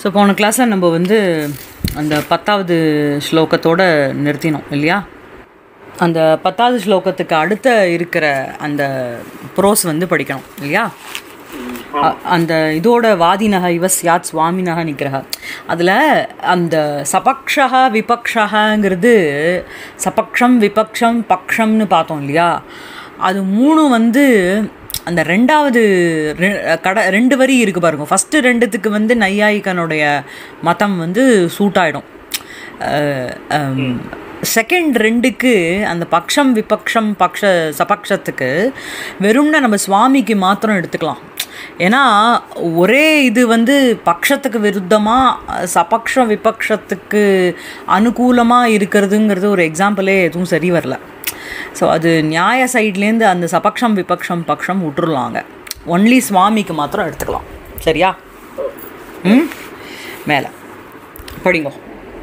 So போன கிளாஸில் நம்ம வந்து அந்த பத்தாவது ஸ்லோகத்தோட நிறுத்தினோம் இல்லையா அந்த பத்தாவது ஸ்லோகத்துக்கு அடுத்த இருக்கிற அந்த ப்ரோஸ் வந்து படிக்கணும் இல்லையா அ- அந்த இதோட வாதினக இவ சியாத் சுவாமினக நிற்கிறக அதில் அந்த சபக்ஷா விபக்ஷங்கிறது சபக்ஷம் விபக்ஷம் பக்ஷம்னு பார்த்தோம் இல்லையா அது மூணும் வந்து அந்த ரெண்டாவது ரெ- கட ரெண்டு வரி இருக்கு பாருங்க ஃபஸ்ட்டு ரெண்டுத்துக்கு வந்து நையாயிக்கனுடைய மதம் வந்து சூட் ஆகிடும் செகண்ட் ரெண்டுக்கு அந்த பக்ஷம் விபக்ஷம் பக்ஷ சபக்ஷத்துக்கு வெறும்னா நம்ம சுவாமிக்கு மாத்திரம் எடுத்துக்கலாம் ஏன்னா ஒரே இது வந்து பக்ஷத்துக்கு விருத்தமாக சபக்ஷம் விபக்ஷத்துக்கு அனுகூலமாக இருக்கிறதுங்கிறது ஒரு எக்ஸாம்பிளே எதுவும் சரி வரல ஸோ அது நியாய சைட்லேருந்து அந்த சபக்ஷம் விபக்ஷம் பக்ஷம் விட்டுருலாங்க ஒன்லி சுவாமிக்கு மாத்திரம் எடுத்துக்கலாம் சரியா ம் மேலே படிங்கோ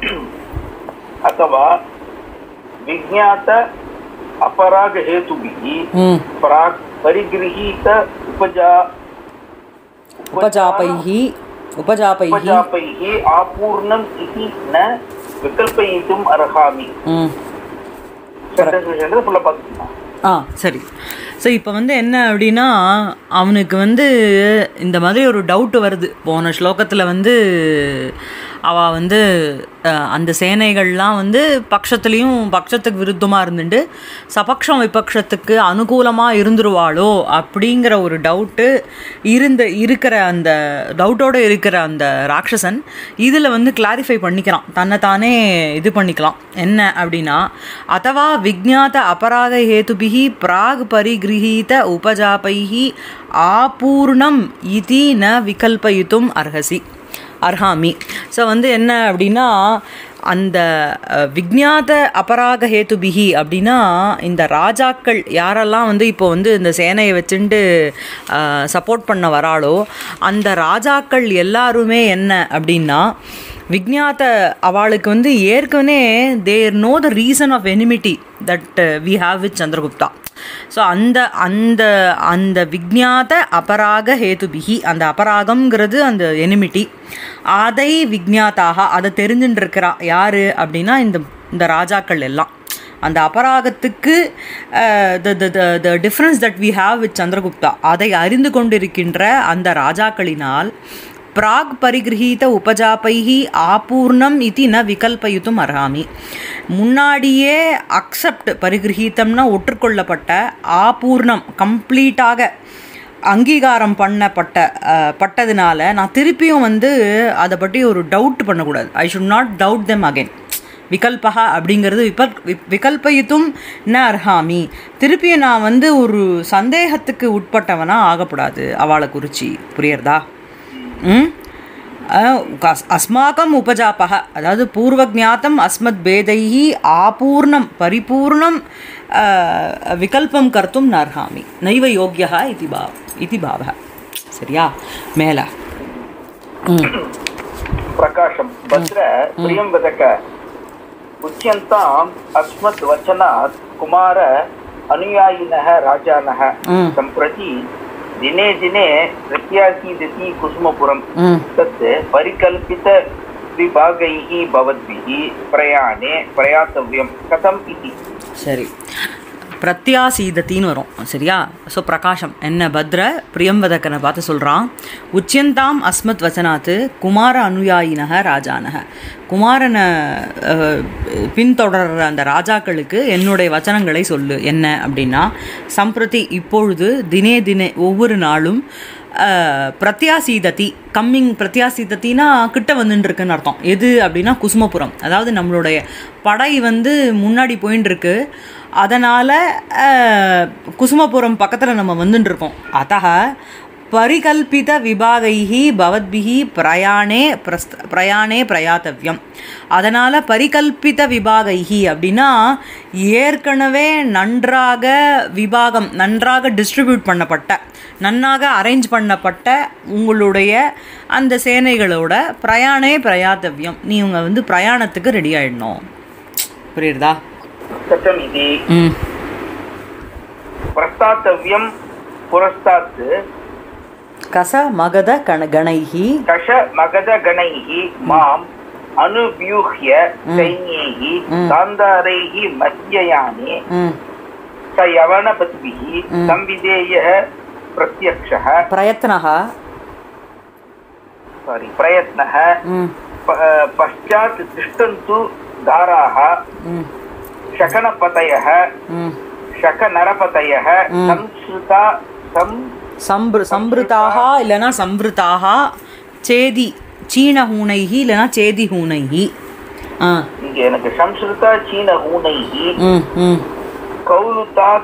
अथवा विज्ञात अपराग हेतुभिः ம் प्राक् परिगृहीत उपजा उपजापैः उपजापैः उपजापैः आपूर्णम् इति न विकल्पयितुम् अर्हामि ம் சென்டென்ஸ் ஃபுல்லாக பார்த்துக்கலாம் ஆ சரி ஸோ இப்போ வந்து என்ன அப்படின்னா அவனுக்கு வந்து இந்த மாதிரி ஒரு டவுட் வருது போன ஸ்லோகத்தில் வந்து அவள் வந்து அஹ், அந்த சேனைகள்லாம் வந்து பக்ஷத்துலேயும் பக்ஷத்துக்கு விருத்தமாக இருந்துட்டு சபக்ஷம் விபக்ஷத்துக்கு அனுகூலமாக இருந்துருவாளோ அப்படிங்கிற ஒரு டவுட்டு இருந்த இருக்கிற அந்த டவுட்டோடு இருக்கிற அந்த ராட்சசன் இதில் வந்து கிளாரிஃபை பண்ணிக்கிறான் தன்னை தானே இது பண்ணிக்கலாம் என்ன அப்படின்னா அத்தவா விஜாத அபராத ஹேதுபிஹி பிராக் பரிகிரகீத உபஜாபைஹி ஆபூர்ணம் இதி ந விகல்பயித்தும் அர்ஹசி அர்ஹாமி ஸோ வந்து என்ன அப்படின்னா அந்த அஹ், விஜ்ஞாத அபராக ஹேதுபிஹி அப்படின்னா இந்த ராஜாக்கள் யாரெல்லாம் வந்து இப்போ வந்து இந்த சேனையை வச்சுட்டு சப்போர்ட் பண்ண வராளோ அந்த ராஜாக்கள் எல்லாருமே என்ன அப்படின்னா விஜ்ஞாத அவளுக்கு வந்து ஏற்கனவே there know the reason of enmity that we have with Chandragupta so அந்த அந்த அந்த விஜ்ஞாத அபராக ஹேதுபிகி அந்த அபராகம்ங்கிறது அந்த எனிமிட்டி அதை விஜ்ஞாதாக அதை தெரிஞ்சுட்டு இருக்கிறா யாரு அப்படின்னா இந்த இந்த ராஜாக்கள் எல்லாம் அந்த அபராகத்துக்கு the difference that we have with Chandragupta அதை அறிந்து கொண்டிருக்கின்ற அந்த ராஜாக்களினால் பிராக் பரிகிரகீத உபஜாபைஹி ஆபூர்ணம் இது ந விகல்பயுத்தும் அர்ஹாமி முன்னாடியே அக்செப்ட் பரிகிரகீதம்னா ஒற்றுக்கொள்ளப்பட்ட ஆபூர்ணம் கம்ப்ளீட்டாக அங்கீகாரம் பண்ணப்பட்ட அஹ், பட்டதுனால நான் திருப்பியும் வந்து அதை பற்றி ஒரு டவுட் பண்ணக்கூடாது I should not doubt them again விகல்பகா அப்படிங்கிறது விபல் வி- விகல்பயித்தும் ந அர்ஹாமி திருப்பியும் நான் வந்து ஒரு சந்தேகத்துக்கு உட்பட்டவனா ஆகக்கூடாது அவளை குறிச்சி புரியுறதா ம் அஹ், கஸ்- அஸ்மாக்கம் உபஜாபக அதாவது பூர்வஜாத்தம் அஸ்மத் பேதைஹி ஆபூர்ணம் பரிபூர்ணம் அஹ், விகல்பம் கர்த்தும் நர்ஹாமி நைவ யோக்கியா இது பாவ் இது பாவ சரியா மேலே ம் प्रकाशं भद्र प्रियं वदक उच्यन्ताम् अस्मत् वचनात् कुमार अनुयायिनः राजानः ம் सम्प्रति दिने दिने प्रत्यासीदति कुसुमपुरं ம் तत् परिकल्पितविभागैः भवद्भिः प्रयाणे प्रयातव्यं कथम् इति சரி பிரத்யாசீதத்தின்னு வரும் சரியா ஸோ பிரகாஷம் என்ன பத்ர பிரியம்பதக்கனை பார்த்து சொல்கிறான் உச்சியந்தாம் அஸ்மத் வச்சனாத்து குமார அனுயாயினக ராஜானக குமாரனை அஹ், பின்தொடர்ற அந்த ராஜாக்களுக்கு என்னுடைய வச்சனங்களை சொல்லு என்ன அப்படின்னா சம்பிரதி இப்பொழுது தினே தினே ஒவ்வொரு நாளும் அஹ், பிரத்யாசீதத்தி கம்மிங் பிரத்யாசீதத்தினா கிட்ட வந்துட்டு இருக்குன்னு அர்த்தம் எது அப்படின்னா குசுமபுரம் அதாவது நம்மளுடைய படை வந்து முன்னாடி போயின்னு இருக்கு அதனால் குசுமபுரம் பக்கத்தில் நம்ம வந்துட்டு இருக்கோம் அத்தக பரிகல்பித விபாகைஹி பவத்பிஹி பிரயாணே பிரஸ்த பிரயாணே பிரயாத்தவ்யம் அதனால் பரிகல்பித விபாகைஹி அப்படின்னா ஏற்கனவே நன்றாக விபாகம் நன்றாக டிஸ்ட்ரிபியூட் பண்ணப்பட்ட நன்னாக அரேஞ்ச் பண்ணப்பட்ட உங்களுடைய அந்த சேனைகளோட பிரயாணே பிரயாத்தவ்யம் நீங்க வந்து பிரயாணத்துக்கு ரெடி ஆயிடணும் புரியுறதா कथम् इति ம் प्रस्तातव्यं पुरस्तात् கச மகத கண கணைஹி कष दशमगधगणैः माम् अनुव्यूह्य सैन्यैः Mm. गान्धारैः मध्ययाने ம் स यवनपतिभिः संविधेयः प्रत्यक्षः பிரயத்னः सारी प्रयत्नः ம் प- पश्चात् तिष्ठन्तु दाराः ம் शकनपतयः ம் शकनरपतयः Mm. संस्कृता सं சம்பிரு சம்பிருத்தாக இல்லைனா சம்பிருத்தாக சேதி சீனஹூனைஹி இல்லைனா சேதி ஹூனைஹி ஆ இங்கே எனக்கு சம்ஸ்கிருதா சீன ஊனைः ம் ம் कौलुतात्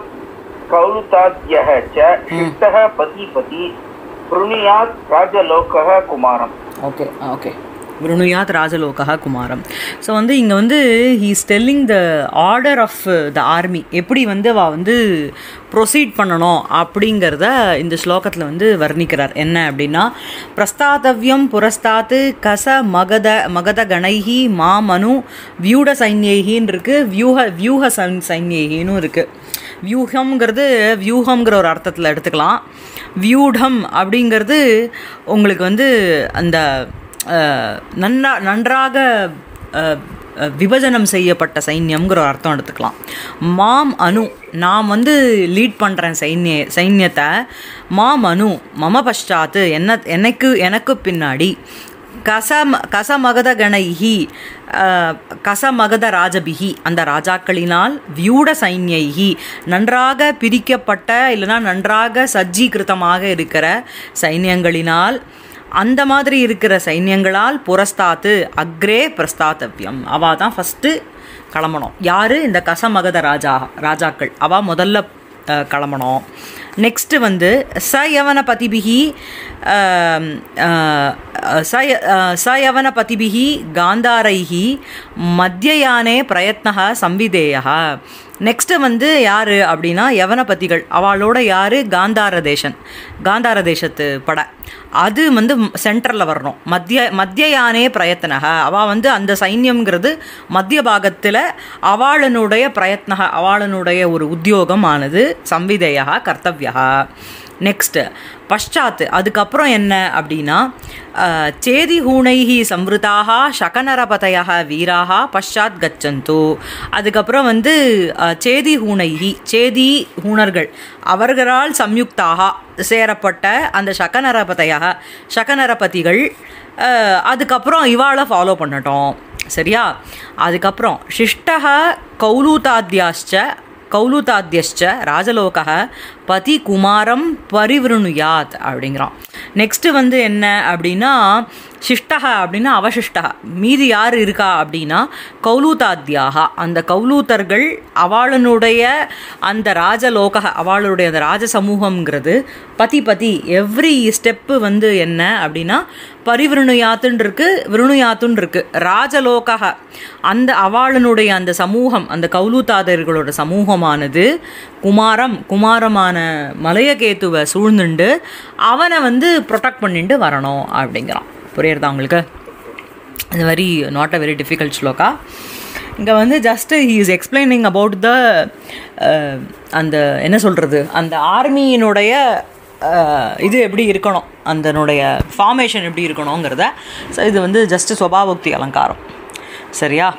कौलुताद्यः च शिष्टः पतिपति पृणुयात् राजलोकः कुमारम् ஓகே ஓகே விருணுயாத் ராஜலோகா குமாரம் ஸோ வந்து இங்கே வந்து he's telling the order of the army எப்படி வந்து அவ வந்து ப்ரொசீட் பண்ணணும் அப்படிங்கிறத இந்த ஸ்லோகத்தில் வந்து வர்ணிக்கிறார் என்ன அப்படின்னா பிரஸ்தாதவ்யம் புரஸ்தாத்து கச மகத மகத கணைஹி மாமனு வியூட சைன்யைகின்னு இருக்கு வியூஹ வியூஹ சைன் சைன்யைகின்னு இருக்குது வியூகம்ங்கிறது வியூகம்ங்கிற ஒரு அர்த்தத்தில் எடுத்துக்கலாம் வியூடம் அப்படிங்கிறது உங்களுக்கு வந்து அந்த அஹ், நன்னா நன்றாக அஹ், அஹ், விபஜனம் செய்யப்பட்ட சைன்யம்ங்கிற ஒரு அர்த்தம் எடுத்துக்கலாம் மாம் அணு நான் வந்து லீட் பண்ணுறேன் சைன்ய சைன்யத்தை மாம் அணு மம பஷ்டாத்து என்ன எனக்கு எனக்கு பின்னாடி கசம் கசமகத கணைஹி அஹ், கசமகத ராஜபிகி அந்த ராஜாக்களினால் வியூட சைன்யைஹி நன்றாக பிரிக்கப்பட்ட இல்லைனா நன்றாக சஜ்ஜீகிருதமாக இருக்கிற சைன்யங்களினால் அந்த மாதிரி இருக்கிற சைன்யங்களால் புரஸ்தாத்து அக்ரே பிரஸ்தாத்தவ்யம் அவா தான் ஃபஸ்ட்டு கிளம்பணும் யார் இந்த கசமகத ராஜா ராஜாக்கள் அவா முதல்ல அஹ், கிளம்பணும் நெக்ஸ்ட்டு வந்து ச யவன பதிபிகி ஆம், அஹ், ச ய- அஹ், ச யவன பதிபிகி காந்தாரைஹி மத்தியயானே பிரயத்னः சம்விதேயः நெக்ஸ்ட்டு வந்து யார் அப்படின்னா யவனபதிகள் அவளோட யார் காந்தார தேசன் காந்தார தேசத்து படை அது வந்து சென்டரில் வரணும் மத்திய மத்தியயானே பிரயத்தனக அவள் வந்து அந்த சைன்யம்ங்கிறது மத்திய பாகத்தில் அவளனுடைய பிரயத்னக அவளனுடைய ஒரு உத்தியோகம் ஆனது சம்விதேயா கர்த்தவியா நெக்ஸ்ட்டு பஷாத் அதுக்கப்புறம் என்ன அப்படின்னா அஹ், சேதி ஹூணைஹி சம்ருதாக சகனரபதயாக வீராக பஷாத் கச்சந்து அதுக்கப்புறம் வந்து அஹ், சேதி ஹூணைஹி சேதி ஹூணர்கள் அவர்களால் சம்யுக்தாக சேரப்பட்ட அந்த சகனரபதையாக சகனரபதிகள் அஹ், அதுக்கப்புறம் இவாளை ஃபாலோ பண்ணட்டும் சரியா அதுக்கப்புறம் சிஷ்டக கௌலூதாத்யாச்ச கௌலுதாத்யஷ்ச ராஜலோக பதி குமாரம் பரிவிருணுயாத் அப்படிங்கிறான் நெக்ஸ்ட்டு வந்து என்ன அப்படின்னா சிஷ்டக அப்படின்னா அவசிஷ்டக மீதி யார் இருக்கா அப்படின்னா கௌலூதாத்யாக அந்த கௌலூத்தர்கள் அவளனுடைய அந்த ராஜலோக அவளுடைய அந்த ராஜ சமூகம்ங்கிறது பதி பதி எவ்ரி ஸ்டெப்பு வந்து என்ன அப்படின்னா பரிவிருணுயாத்துன்னு இருக்கு விருணுயாத்துன்னு இருக்கு ராஜலோக அந்த அவளனுடைய அந்த சமூகம் அந்த கௌலூதாதர்களோட சமூகமானது குமாரம் குமாரமான மலையகேத்துவை சூழ்ந்துண்டு அவனை வந்து ப்ரொடெக்ட் பண்ணிட்டு வரணும் அப்படிங்கிறான் புரியுறதா உங்களுக்கு இது very not a very difficult shloka இங்கே வந்து just he is explaining about the அந்த என்ன சொல்கிறது அந்த ஆர்மியினுடைய இது எப்படி இருக்கணும் அதனுடைய ஃபார்மேஷன் எப்படி இருக்கணுங்கிறத ஸோ இது வந்து ஜஸ்ட் ஸ்வபாவோக்தி அலங்காரம் சரியா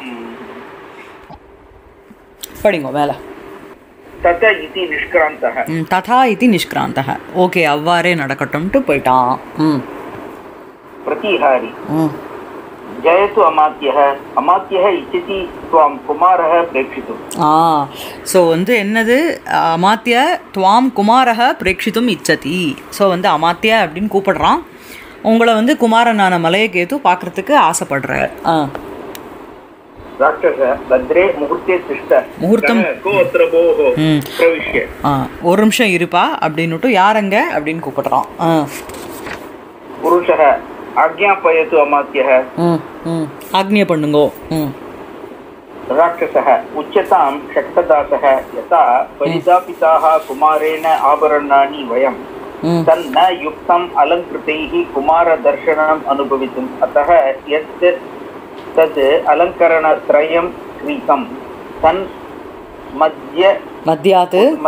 படிங்க மேலே तत इति निष्क्रान्तः ம், ததா இது நிஷ்கிராந்தக ஓகே அவ்வாறே நடக்கட்டும்ட்டு போயிட்டான் ம் प्रतिहारी ம் जयतु अमात्यः अमात्यः इच्छति त्वां कुमारः प्रेक्षितुम् ஆ ஸோ வந்து என்னது அமாத்திய துவாம் குமாரக பிரேட்சித்தும் இச்சதி ஸோ வந்து அமாத்திய அப்படின்னு கூப்பிடுறான் உங்களை வந்து குமாரனான மலையகேது பார்க்கறதுக்கு ஆசைப்படுறார் ஆ राक्षस भद्रे मुहूर्ते तिष्ठ முகூர்த்தம் कः को अत्र भोः ம் प्रविश्य ஆ ஒரு நிமிஷம் இருப்பா அப்படின்னுட்டு யாரங்க அப்படின்னு கூப்பிடுறான் ஆ पुरुषः आज्ञापयतु अमात्यः ம் ம் ஆக்னிய பண்ணுங்கோ ம் राक्षसः उच्यतां शक्तदासः यथा परिदापिताः कुमारेण आभरणानि वयम् ம் तन्न युक्तम् अलङ्कृतैः कुमारदर्शनम् अनुभवितुम् अतः यत् तद् अलङ्करणत्रयं क्रीतं तन् मध्य மத்தியாத்து मध्य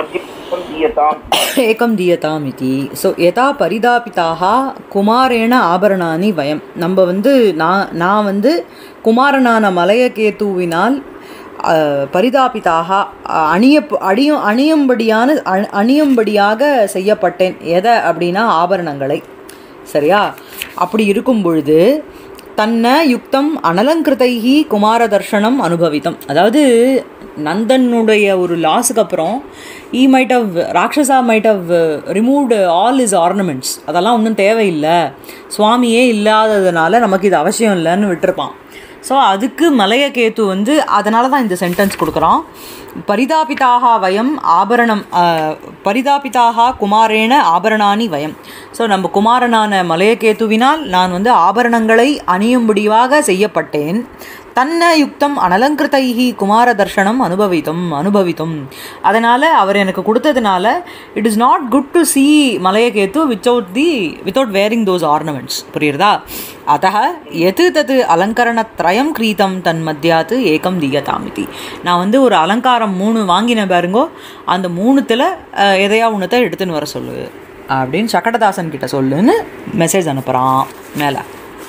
एकं दीयताम् ஏகம் தீயதாம் இதி ஸோ யதா பரிதாபிதாக குமாரேண ஆபரணானி வயம் நம்ம வந்து நான் நான் வந்து குமாரனான மலையகேத்துவினால் அஹ், பரிதாபிதாக அஹ், அணிய அணியும் அணியும்படியான அணி- அணியும்படியாக செய்யப்பட்டேன் எதை அப்படின்னா ஆபரணங்களை சரியா அப்படி இருக்கும் பொழுது தன்ன யுக்தம் அனலங்கிருதைஹி குமார தர்ஷனம் அனுபவித்தம் அதாவது நந்தனுடைய ஒரு லாஸுக்கு அப்புறம் he might have Rakshasa might have removed all his ornaments அதெல்லாம் ஒன்றும் தேவையில்லை சுவாமியே இல்லாததுனால நமக்கு இது அவசியம் இல்லைன்னு விட்டுருப்பான் ஸோ அதுக்கு மலையகேத்து வந்து அதனால தான் இந்த சென்டென்ஸ் கொடுக்குறான் பரிதாபிதாக வயம் ஆபரணம் அஹ், பரிதாபிதாக குமாரேன ஆபரணானி வயம் ஸோ நம்ம குமாரனான மலையகேத்துவினால் நான் வந்து ஆபரணங்களை அணியும்படியாக செய்யப்பட்டேன் தன்ன யுக்தம் அனலங்கிருதைஹி குமார தர்ஷனம் அனுபவித்தும் அனுபவித்தும் அதனால் அவர் எனக்கு கொடுத்ததுனால it is not good to see Malayaketu without the without wearing those ornaments புரியுறதா அத்தः எது தது அலங்கரணத்ரயம் கிரீதம் தன் மத்தியாத்து ஏகம் தீயதாமிதி நான் வந்து ஒரு அலங்காரம் மூணு வாங்கினேன் பாருங்கோ அந்த மூணுத்தில் எதையா ஒன்றத்தை எடுத்துன்னு வர சொல்லு அப்படின்னு சக்கடதாசன் கிட்ட சொல்லுன்னு மெசேஜ் அனுப்புகிறான் மேலே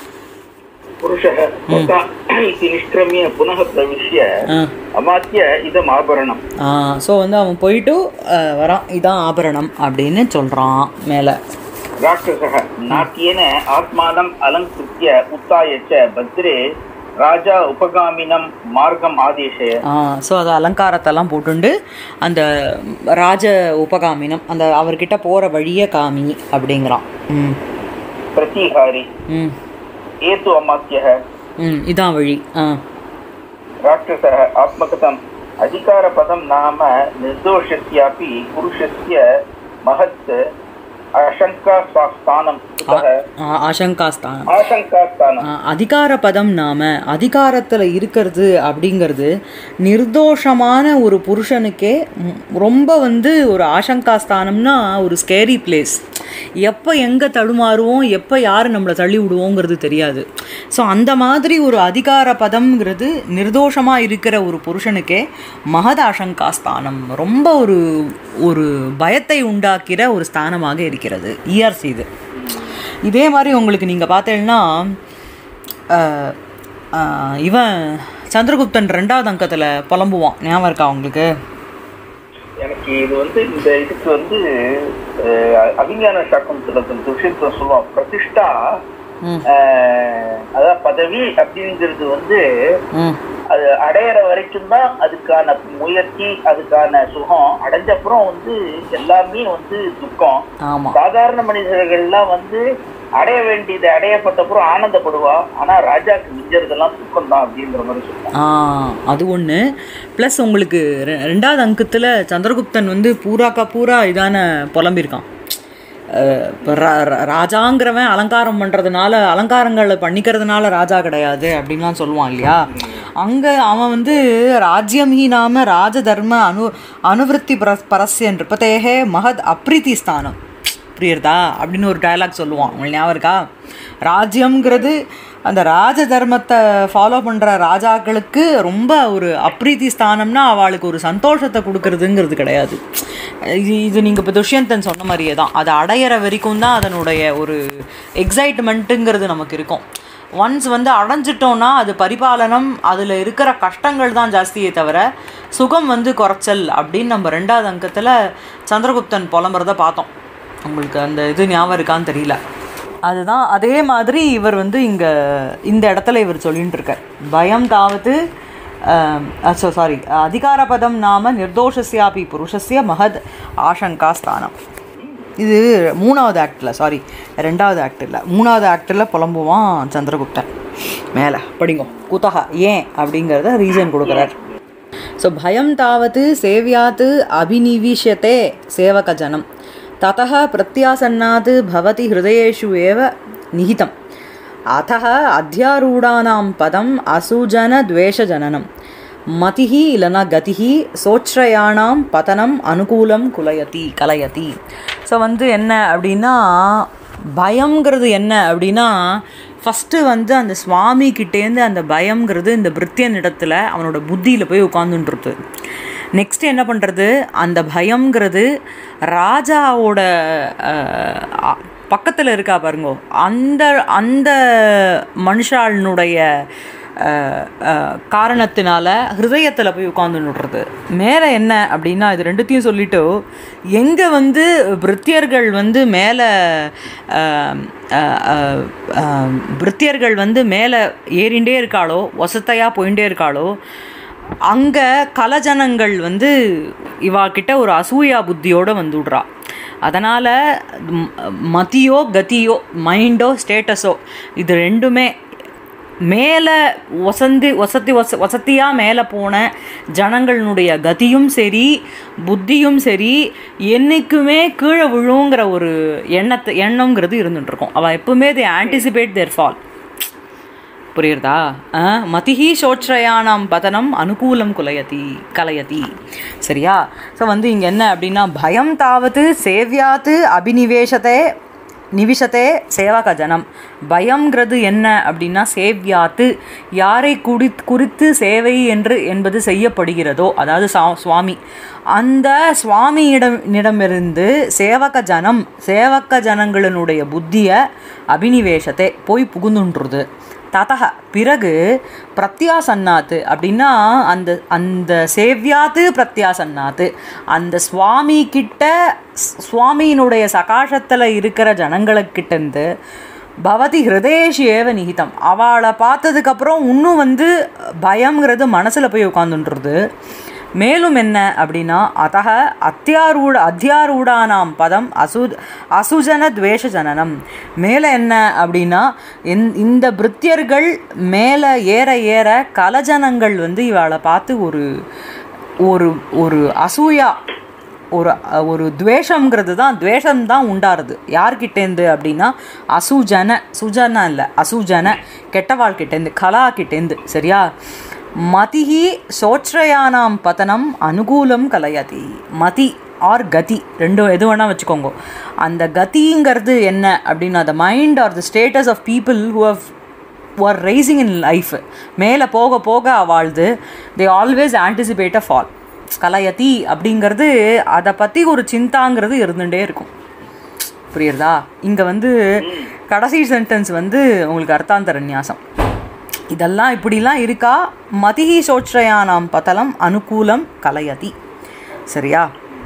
पुरुषः तथा इति निष्क्रम्य पुनः प्रविश्य अमात्य इदम् आभरणम् ஸோ வந்து அவன் போயிட்டு அஹ், வரான் இதான் ஆபரணம் அப்படின்னு சொல்கிறான் மேலே राक्षसः नाट्येन आत्मानम् अलङ्कृत्य उत्थाय च भद्रे राजा उपगामिनं मार्गम् आदेशय ஸோ அது அலங்காரத்தெல்லாம் போட்டுண்டு அந்த ராஜ உபகாமினம் அந்த அவர்கிட்ட போகிற வழியை காமி அப்படிங்கிறான் ம் प्रतीहारि ம் एतु अमात्यः ம் இதான் வழி ஆ राक्षसः आत्मकथम् अधिकारपदं नाम निर्दोषस्यापि पुरुषस्य महत् आशङ्कास्थानं कुतः ஆ, ஆசங்காஸ்தானம் आशङ्कास्थानम् ஆ, அதிகார பதம் நாம அதிகாரத்தில் இருக்கிறது அப்படிங்கிறது நிர்தோஷமான ஒரு புருஷனுக்கே ம், ரொம்ப வந்து ஒரு ஆசங்காஸ்தானம்னா ஒரு ஸ்கேரி பிளேஸ் எப்போ எங்கே தடுமாறுவோம் எப்போ யார் நம்மளை தள்ளி விடுவோங்கிறது தெரியாது ஸோ அந்த மாதிரி ஒரு அதிகார பதம்ங்கிறது நிர்தோஷமாக இருக்கிற ஒரு புருஷனுக்கே மகத் ஆசங்காஸ்தானம் ரொம்ப ஒரு ஒரு பயத்தை உண்டாக்கிற ஒரு ஸ்தானமாக இருக்கிறது இஆர்சி இது இதே மாதிரி உங்களுக்கு நீங்கள் பார்த்தீங்கன்னா அஹ், அஹ், இவன் சந்திரகுப்தன் ரெண்டாவது அங்கத்தில் புலம்புவான் ஞாபகம் இருக்கா உங்களுக்கு எனக்கு இது வந்து இந்த இதுக்கு வந்து அஹ், அபிஞான சாக்கத்துல துஷித்தம் சொல்லுவான் பிரதிஷ்டா ம். அஹ், அதான் பதவி அப்படிங்கிறது வந்து ம் அது அடையிற வரைக்கும் தான் அதுக்கான முயற்சி அதுக்கான சுகம் அடைஞ்ச அப்புறம் வந்து எல்லாமே வந்து துக்கம் ஆமாம் சாதாரண மனிதர்கள்லாம் வந்து அடைய வேண்டியது அடையப்பட்ட அப்புறம் ஆனந்தப்படுவா ஆனா ராஜாக்கு மிஞ்சறதெல்லாம் துக்கம் தான் அப்படிங்கிற மாதிரி சொல்லுவாங்க ஆ அது ஒன்று ப்ளஸ் உங்களுக்கு ரெ- ரெண்டாவது அங்கத்தில் சந்திரகுப்தன் வந்து பூராக்கா பூரா இதான புலம்பியிருக்கான் அஹ் இப்ப ரா- ரா- ராஜாங்கிறவன் அலங்காரம் பண்ணுறதுனால அலங்காரங்களை பண்ணிக்கிறதுனால ராஜா கிடையாது அப்படின்லாம் சொல்லுவான் இல்லையா அங்கே அவன் வந்து ராஜ்யம் ஹி நாம ராஜ தர்ம அனு அனுவிருத்தி பரஸ் பரஸ்ய நிருபதேகே மகத் அப்ரீதி ஸ்தானம் புரியுறதா அப்படின்னு ஒரு டயலாக் சொல்லுவான் உங்களுக்கு ஞாபகம் இருக்கா ராஜ்யம்ங்கிறது அந்த ராஜ தர்மத்தை ஃபாலோ பண்ணுற ராஜாக்களுக்கு ரொம்ப ஒரு அப்ரீதி ஸ்தானம்னா அவளுக்கு ஒரு சந்தோஷத்தை கொடுக்கறதுங்கிறது கிடையாது இது இது நீங்கள் இப்போ துஷ்யந்தன் சொன்ன மாதிரியே தான் அதை அடையிற வரைக்கும் தான் அதனுடைய ஒரு எக்ஸைட்மெண்ட்டுங்கிறது நமக்கு இருக்கும் ஒன்ஸ் வந்து அடைஞ்சிட்டோம்னா அது பரிபாலனம் அதில் இருக்கிற கஷ்டங்கள் தான் ஜாஸ்தியே தவிர சுகம் வந்து குறைச்சல் அப்படின்னு நம்ம ரெண்டாவது அங்கத்தில் சந்திரகுப்தன் புலம்புறத பார்த்தோம் உங்களுக்கு அந்த இது ஞாபகம் இருக்கான்னு தெரியல அதுதான் அதே மாதிரி இவர் வந்து இங்கே இந்த இடத்துல இவர் சொல்லிட்டு இருக்கார் பயம் தாவது ஸோ சாரி அதிகாரபதம் நாம நிர்தோஷஸ்யாபி புருஷஸ்ய மகத் ஆசங்கா ஸ்தானம் இது மூணாவது ஆக்டில் சாரி ரெண்டாவது ஆக்ட் இல்லை மூணாவது ஆக்டில் புலம்புவான் சந்திரகுப்தன் மேலே படிங்க குத்தகா ஏன் அப்படிங்கிறத ரீசன் கொடுக்குறார் ஸோ பயம் தாவது சேவியாத் அபிநிவிஷத்தே சேவகஜனம் தतः பிரத்யாசன்னாத் பவதி ஹிருதயேஷு ஏவ நிஹிதம் अतः अध्यारूढानां पदम् असुजनद्वेषजननं मतिः इलन गतिः சோச்ரயானாம் பதனம் அனுகூலம் குலயதி கலயதி ஸோ வந்து என்ன அப்படின்னா பயம்ங்கிறது என்ன அப்படின்னா ஃபஸ்ட்டு வந்து அந்த சுவாமி கிட்டேருந்து அந்த பயம்ங்கிறது இந்த பிரித்தியன் இடத்துல அவனோட புத்தியில் போய் உட்காந்துன்றது நெக்ஸ்ட் என்ன பண்ணுறது அந்த பயம்ங்கிறது ராஜாவோட பக்கத்தில் இருக்கா பாருங்கோ அந்த அந்த மனுஷாளினுடைய அஹ், அஹ், காரணத்தினால ஹிருதயத்தில் போய் உட்காந்து விடுறது மேலே என்ன அப்படின்னா இது ரெண்டுத்தையும் சொல்லிட்டு எங்கே வந்து பிரித்தியர்கள் வந்து மேலே பிரித்தியர்கள் வந்து மேலே ஏறிண்டே இருக்காளோ வசத்தையாக போயிட்டே இருக்காளோ அங்கே கலஜனங்கள் வந்து இவா கிட்ட ஒரு அசூயா புத்தியோடு வந்து விடுறா அதனால் மதியோ கதியோ மைண்டோ ஸ்டேட்டஸோ இது ரெண்டுமே மேலே வசந்தி வசதி வச வசதியாக மேலே போன ஜனங்களினுடைய கதியும் சரி புத்தியும் சரி என்றைக்குமே கீழே விழுங்கிற ஒரு எண்ணத்தை எண்ணங்கிறது இருந்துட்டுருக்கும் அவள் எப்பவுமே தி ஆன்டிசிபேட் தேர் ஃபால் புரியுறதா ஆ, மதிஹி சோற்றையானாம் பதனம் அனுகூலம் குலையதி கலையதி சரியா ஸோ வந்து இங்கே என்ன அப்படின்னா பயம் தாவது சேவியாத்து அபினிவேஷத்தை நிவிஷத்தே சேவக ஜனம் பயம்ங்கிறது என்ன அப்படின்னா சேவ்யாத்து யாரை குடி குறித்து சேவை என்று என்பது செய்யப்படுகிறதோ அதாவது சா சுவாமி அந்த சுவாமியிடம் இடமிருந்து சேவக ஜனம் சேவக ஜனங்களினுடைய புத்தியை அபினிவேஷத்தை போய் புகுந்துன்றது ததக பிறகு பிரத்யாசன்னாத்து அப்படின்னா அந்த அந்த சேவ்யாத்து பிரத்யாசன்னாத்து அந்த சுவாமி கிட்ட ஸ்- சுவாமியினுடைய சகாசத்தில் இருக்கிற ஜனங்களுக்கிட்டேருந்து பவதி ஹிருதேஷ் ஏவ நிகிதம் அவளை பார்த்ததுக்கப்புறம் இன்னும் வந்து பயம்ங்கிறது மனசில் போய் உட்காந்துன்றது மேலும் என்ன அப்படின்னா அத்தக அத்தியாரூட அத்தியாரூடானாம் பதம் அசு அசுஜன துவேஷ ஜனனம் மேலே என்ன அப்படின்னா என் இந்த பிரித்தியர்கள் மேலே ஏற ஏற கலஜனங்கள் வந்து இவளை பார்த்து ஒரு ஒரு ஒரு அசூயா ஒரு ஒரு துவேஷங்கிறது தான் துவேஷம் தான் உண்டாருது யார்கிட்டேருந்து அப்படின்னா அசுஜன சுஜன இல்லை அசுஜன கெட்டவாள் கிட்டேருந்து கலா கிட்டேருந்து சரியா மதிஹி சோற்றையானாம் பதனம் அனுகூலம் கலையதி மதி ஆர் கதி ரெண்டும் எது வேணால் வச்சுக்கோங்க அந்த கதிங்கிறது என்ன அப்படின்னா the mind or the status of people who have are rising in life மேலே போக போக அவாழ்து they always anticipate a fall கலையதி அப்படிங்கிறது அதை பற்றி ஒரு சிந்தாங்கிறது இருந்துகிட்டே இருக்கும் புரியுறதா இங்கே வந்து கடைசி சென்டென்ஸ் வந்து உங்களுக்கு அர்த்தாந்தர நியாசம் இதெல்லாம் இப்படிலாம் இருக்கா மதிஹி சோற்றையானாம் பதலம் அனுகூலம் கலையதி சரியா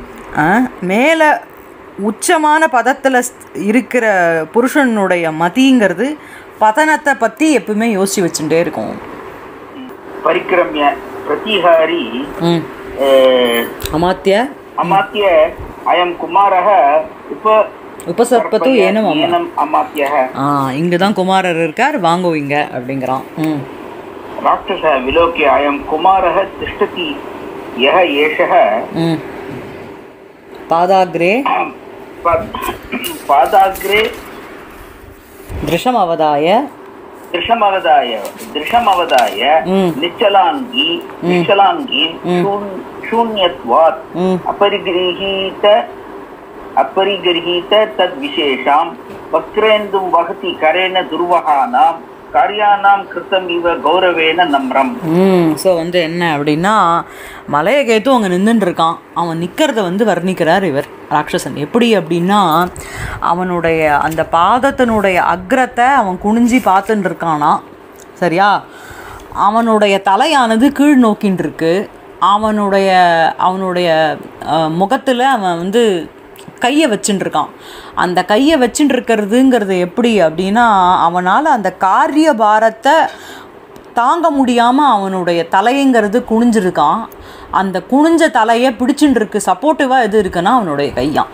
மேலே உச்சமான பதத்தில் இருக்கிற புருஷனுடைய மதிங்கிறது பதனத்தை பற்றி எப்பவுமே யோசிச்சு வச்சுட்டே இருக்கும் परिक्रम्य प्रतिहारी ம் अ, அமாத்திய अमात्य अयं कुमारः उप உபசர்ப்பத்து ஏனம் அம்மா एनम् अमात्यः ஆ இங்கே தான் குமாரர் இருக்கார் வாங்கோ இங்க அப்படிங்கிறான் ம் राक्षसः विलोक्य अयं कुमारः तिष्ठति यः एषः ம் பாதாग्रे पा- पादाग्रे திருஷம் அவதாய दृशमवदाय दृशमवदाय ம். निश्चलाङ्गी निश्चलाङ्गीं शून्- शून्यत्वात् ம் अपरिगृहीत अपरिगृहीत तद्विशेषां वक्रेन्दुं वहति करेण दुर्वहानां कार्याणां कृतम् इव गौरवेण नम्रम् ம் ஸோ வந்து என்ன அப்படின்னா மலையகேத்து அங்கே நின்றுட்டு இருக்கான் அவன் நிற்கிறத வந்து வர்ணிக்கிறார் இவர் ராட்சசன் எப்படி அப்படின்னா அவனுடைய அந்த பாதத்தினுடைய அக்ரத்தை அவன் குனிஞ்சி பார்த்துட்டு இருக்கானா சரியா அவனுடைய தலையானது கீழ் நோக்கின்னு இருக்கு அவனுடைய அவனுடைய முகத்தில் அவன் வந்து கையை வச்சுட்டு இருக்கான் அந்த கையை வச்சுட்டு இருக்கிறதுங்கிறது எப்படி அப்படின்னா அவனால் அந்த காரிய பாரத்தை தாங்க முடியாமல் அவனுடைய தலைங்கிறது குனிஞ்சிருக்கான் அந்த குனிஞ்ச தலையை பிடிச்சுட்டு இருக்கு சப்போர்ட்டிவாக எது இருக்குன்னா அவனுடைய கையான்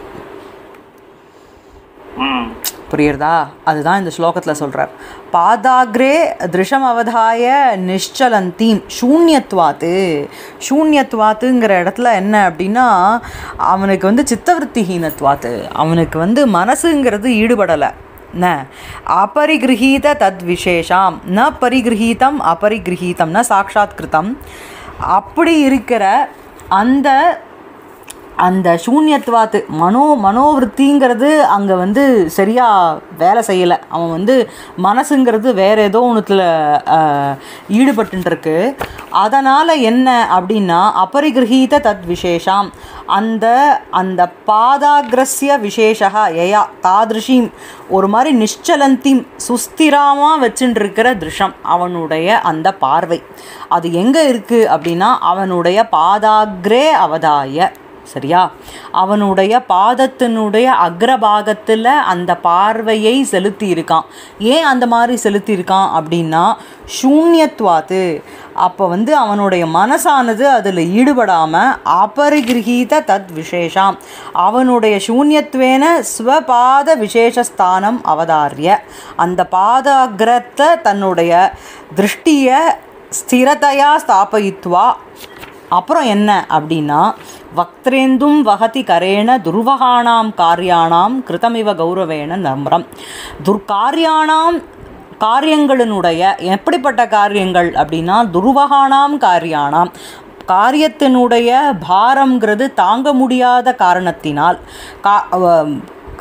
ம். புரியுறதா அதுதான் இந்த ஸ்லோகத்தில் சொல்கிறார் பாதாக்ரே திருஷம் அவதாய நிஷ்சலந்தீம் சூன்யத்வாத்து சூன்யத்வாத்துங்கிற இடத்துல என்ன அப்படின்னா அவனுக்கு வந்து சித்தவருத்திஹீனத்வாத்து அவனுக்கு வந்து மனசுங்கிறது ஈடுபடலை ந அபரிகிரகீத தத் விசேஷாம் ந பரிகிரகீதம் அபரிகிரகீதம் ந சாட்சாத் கிருதம் அப்படி இருக்கிற அந்த அந்த சூன்யத்வாத்து மனோ மனோவிருத்திங்கிறது அங்கே வந்து சரியாக வேலை செய்யலை அவன் வந்து மனசுங்கிறது வேற ஏதோ ஒன்றுத்தில் ஈடுபட்டுருக்கு அதனால் என்ன அப்படின்னா அபரிகிரகீத தத் விசேஷாம் அந்த அந்த பாதாகிரஸ்ய விசேஷா யயா தாதிருஷீம் ஒரு மாதிரி நிಶ್ಚலந்திம் சுஸ்திரமாக வச்சுட்டு இருக்கிற திருஷம் அவனுடைய அந்த பார்வை அது எங்கே இருக்குது அப்படின்னா அவனுடைய பாதாக்ரே அவதாய சரியா அவனுடைய பாதத்தினுடைய அக்ரபாகத்தில் அந்த பார்வையை செலுத்தி இருக்கான் ஏன் அந்த மாதிரி செலுத்தி இருக்கான் அப்படின்னா சூன்யத்வாத்து அப்போ வந்து அவனுடைய மனசானது அதில் ஈடுபடாமல் அபரிகிரகீத தத் விசேஷம் அவனுடைய சூன்யத்வேன ஸ்வபாத விசேஷஸ்தானம் அவதாரிய அந்த பாதாகிரத்தை தன்னுடைய திருஷ்டியை ஸ்திரதையா ஸ்தாபயித்வா அப்புறம் என்ன அப்படின்னா வக்திரேந்தும் வகதி கரேண துர்வகானாம் காரியானாம் கிருதமிவ கௌரவேண நம்ரம் துர்காரியானாம் காரியங்களினுடைய எப்படிப்பட்ட காரியங்கள் அப்படின்னா துர்வகானாம் காரியானாம் காரியத்தினுடைய பாரம்ங்கிறது தாங்க முடியாத காரணத்தினால் கா அஹ்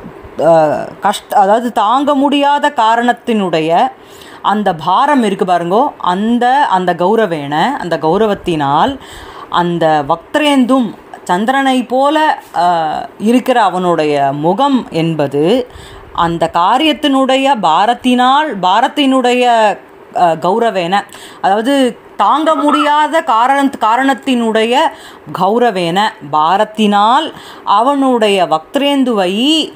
அஹ் கஷ்ட அதாவது தாங்க முடியாத காரணத்தினுடைய அந்த பாரம் இருக்கு பாருங்கோ அந்த அந்த கௌரவேன அந்த கௌரவத்தினால் அந்த வக்திரேந்தும் சந்திரனை போல அஹ், இருக்கிற அவனுடைய முகம் என்பது அந்த காரியத்தினுடைய பாரத்தினால் பாரத்தினுடைய அஹ், கௌரவேன அதாவது தாங்க முடியாத காரண காரணத்தினுடைய கௌரவேன பாரத்தினால் அவனுடைய வக்திரேந்துவை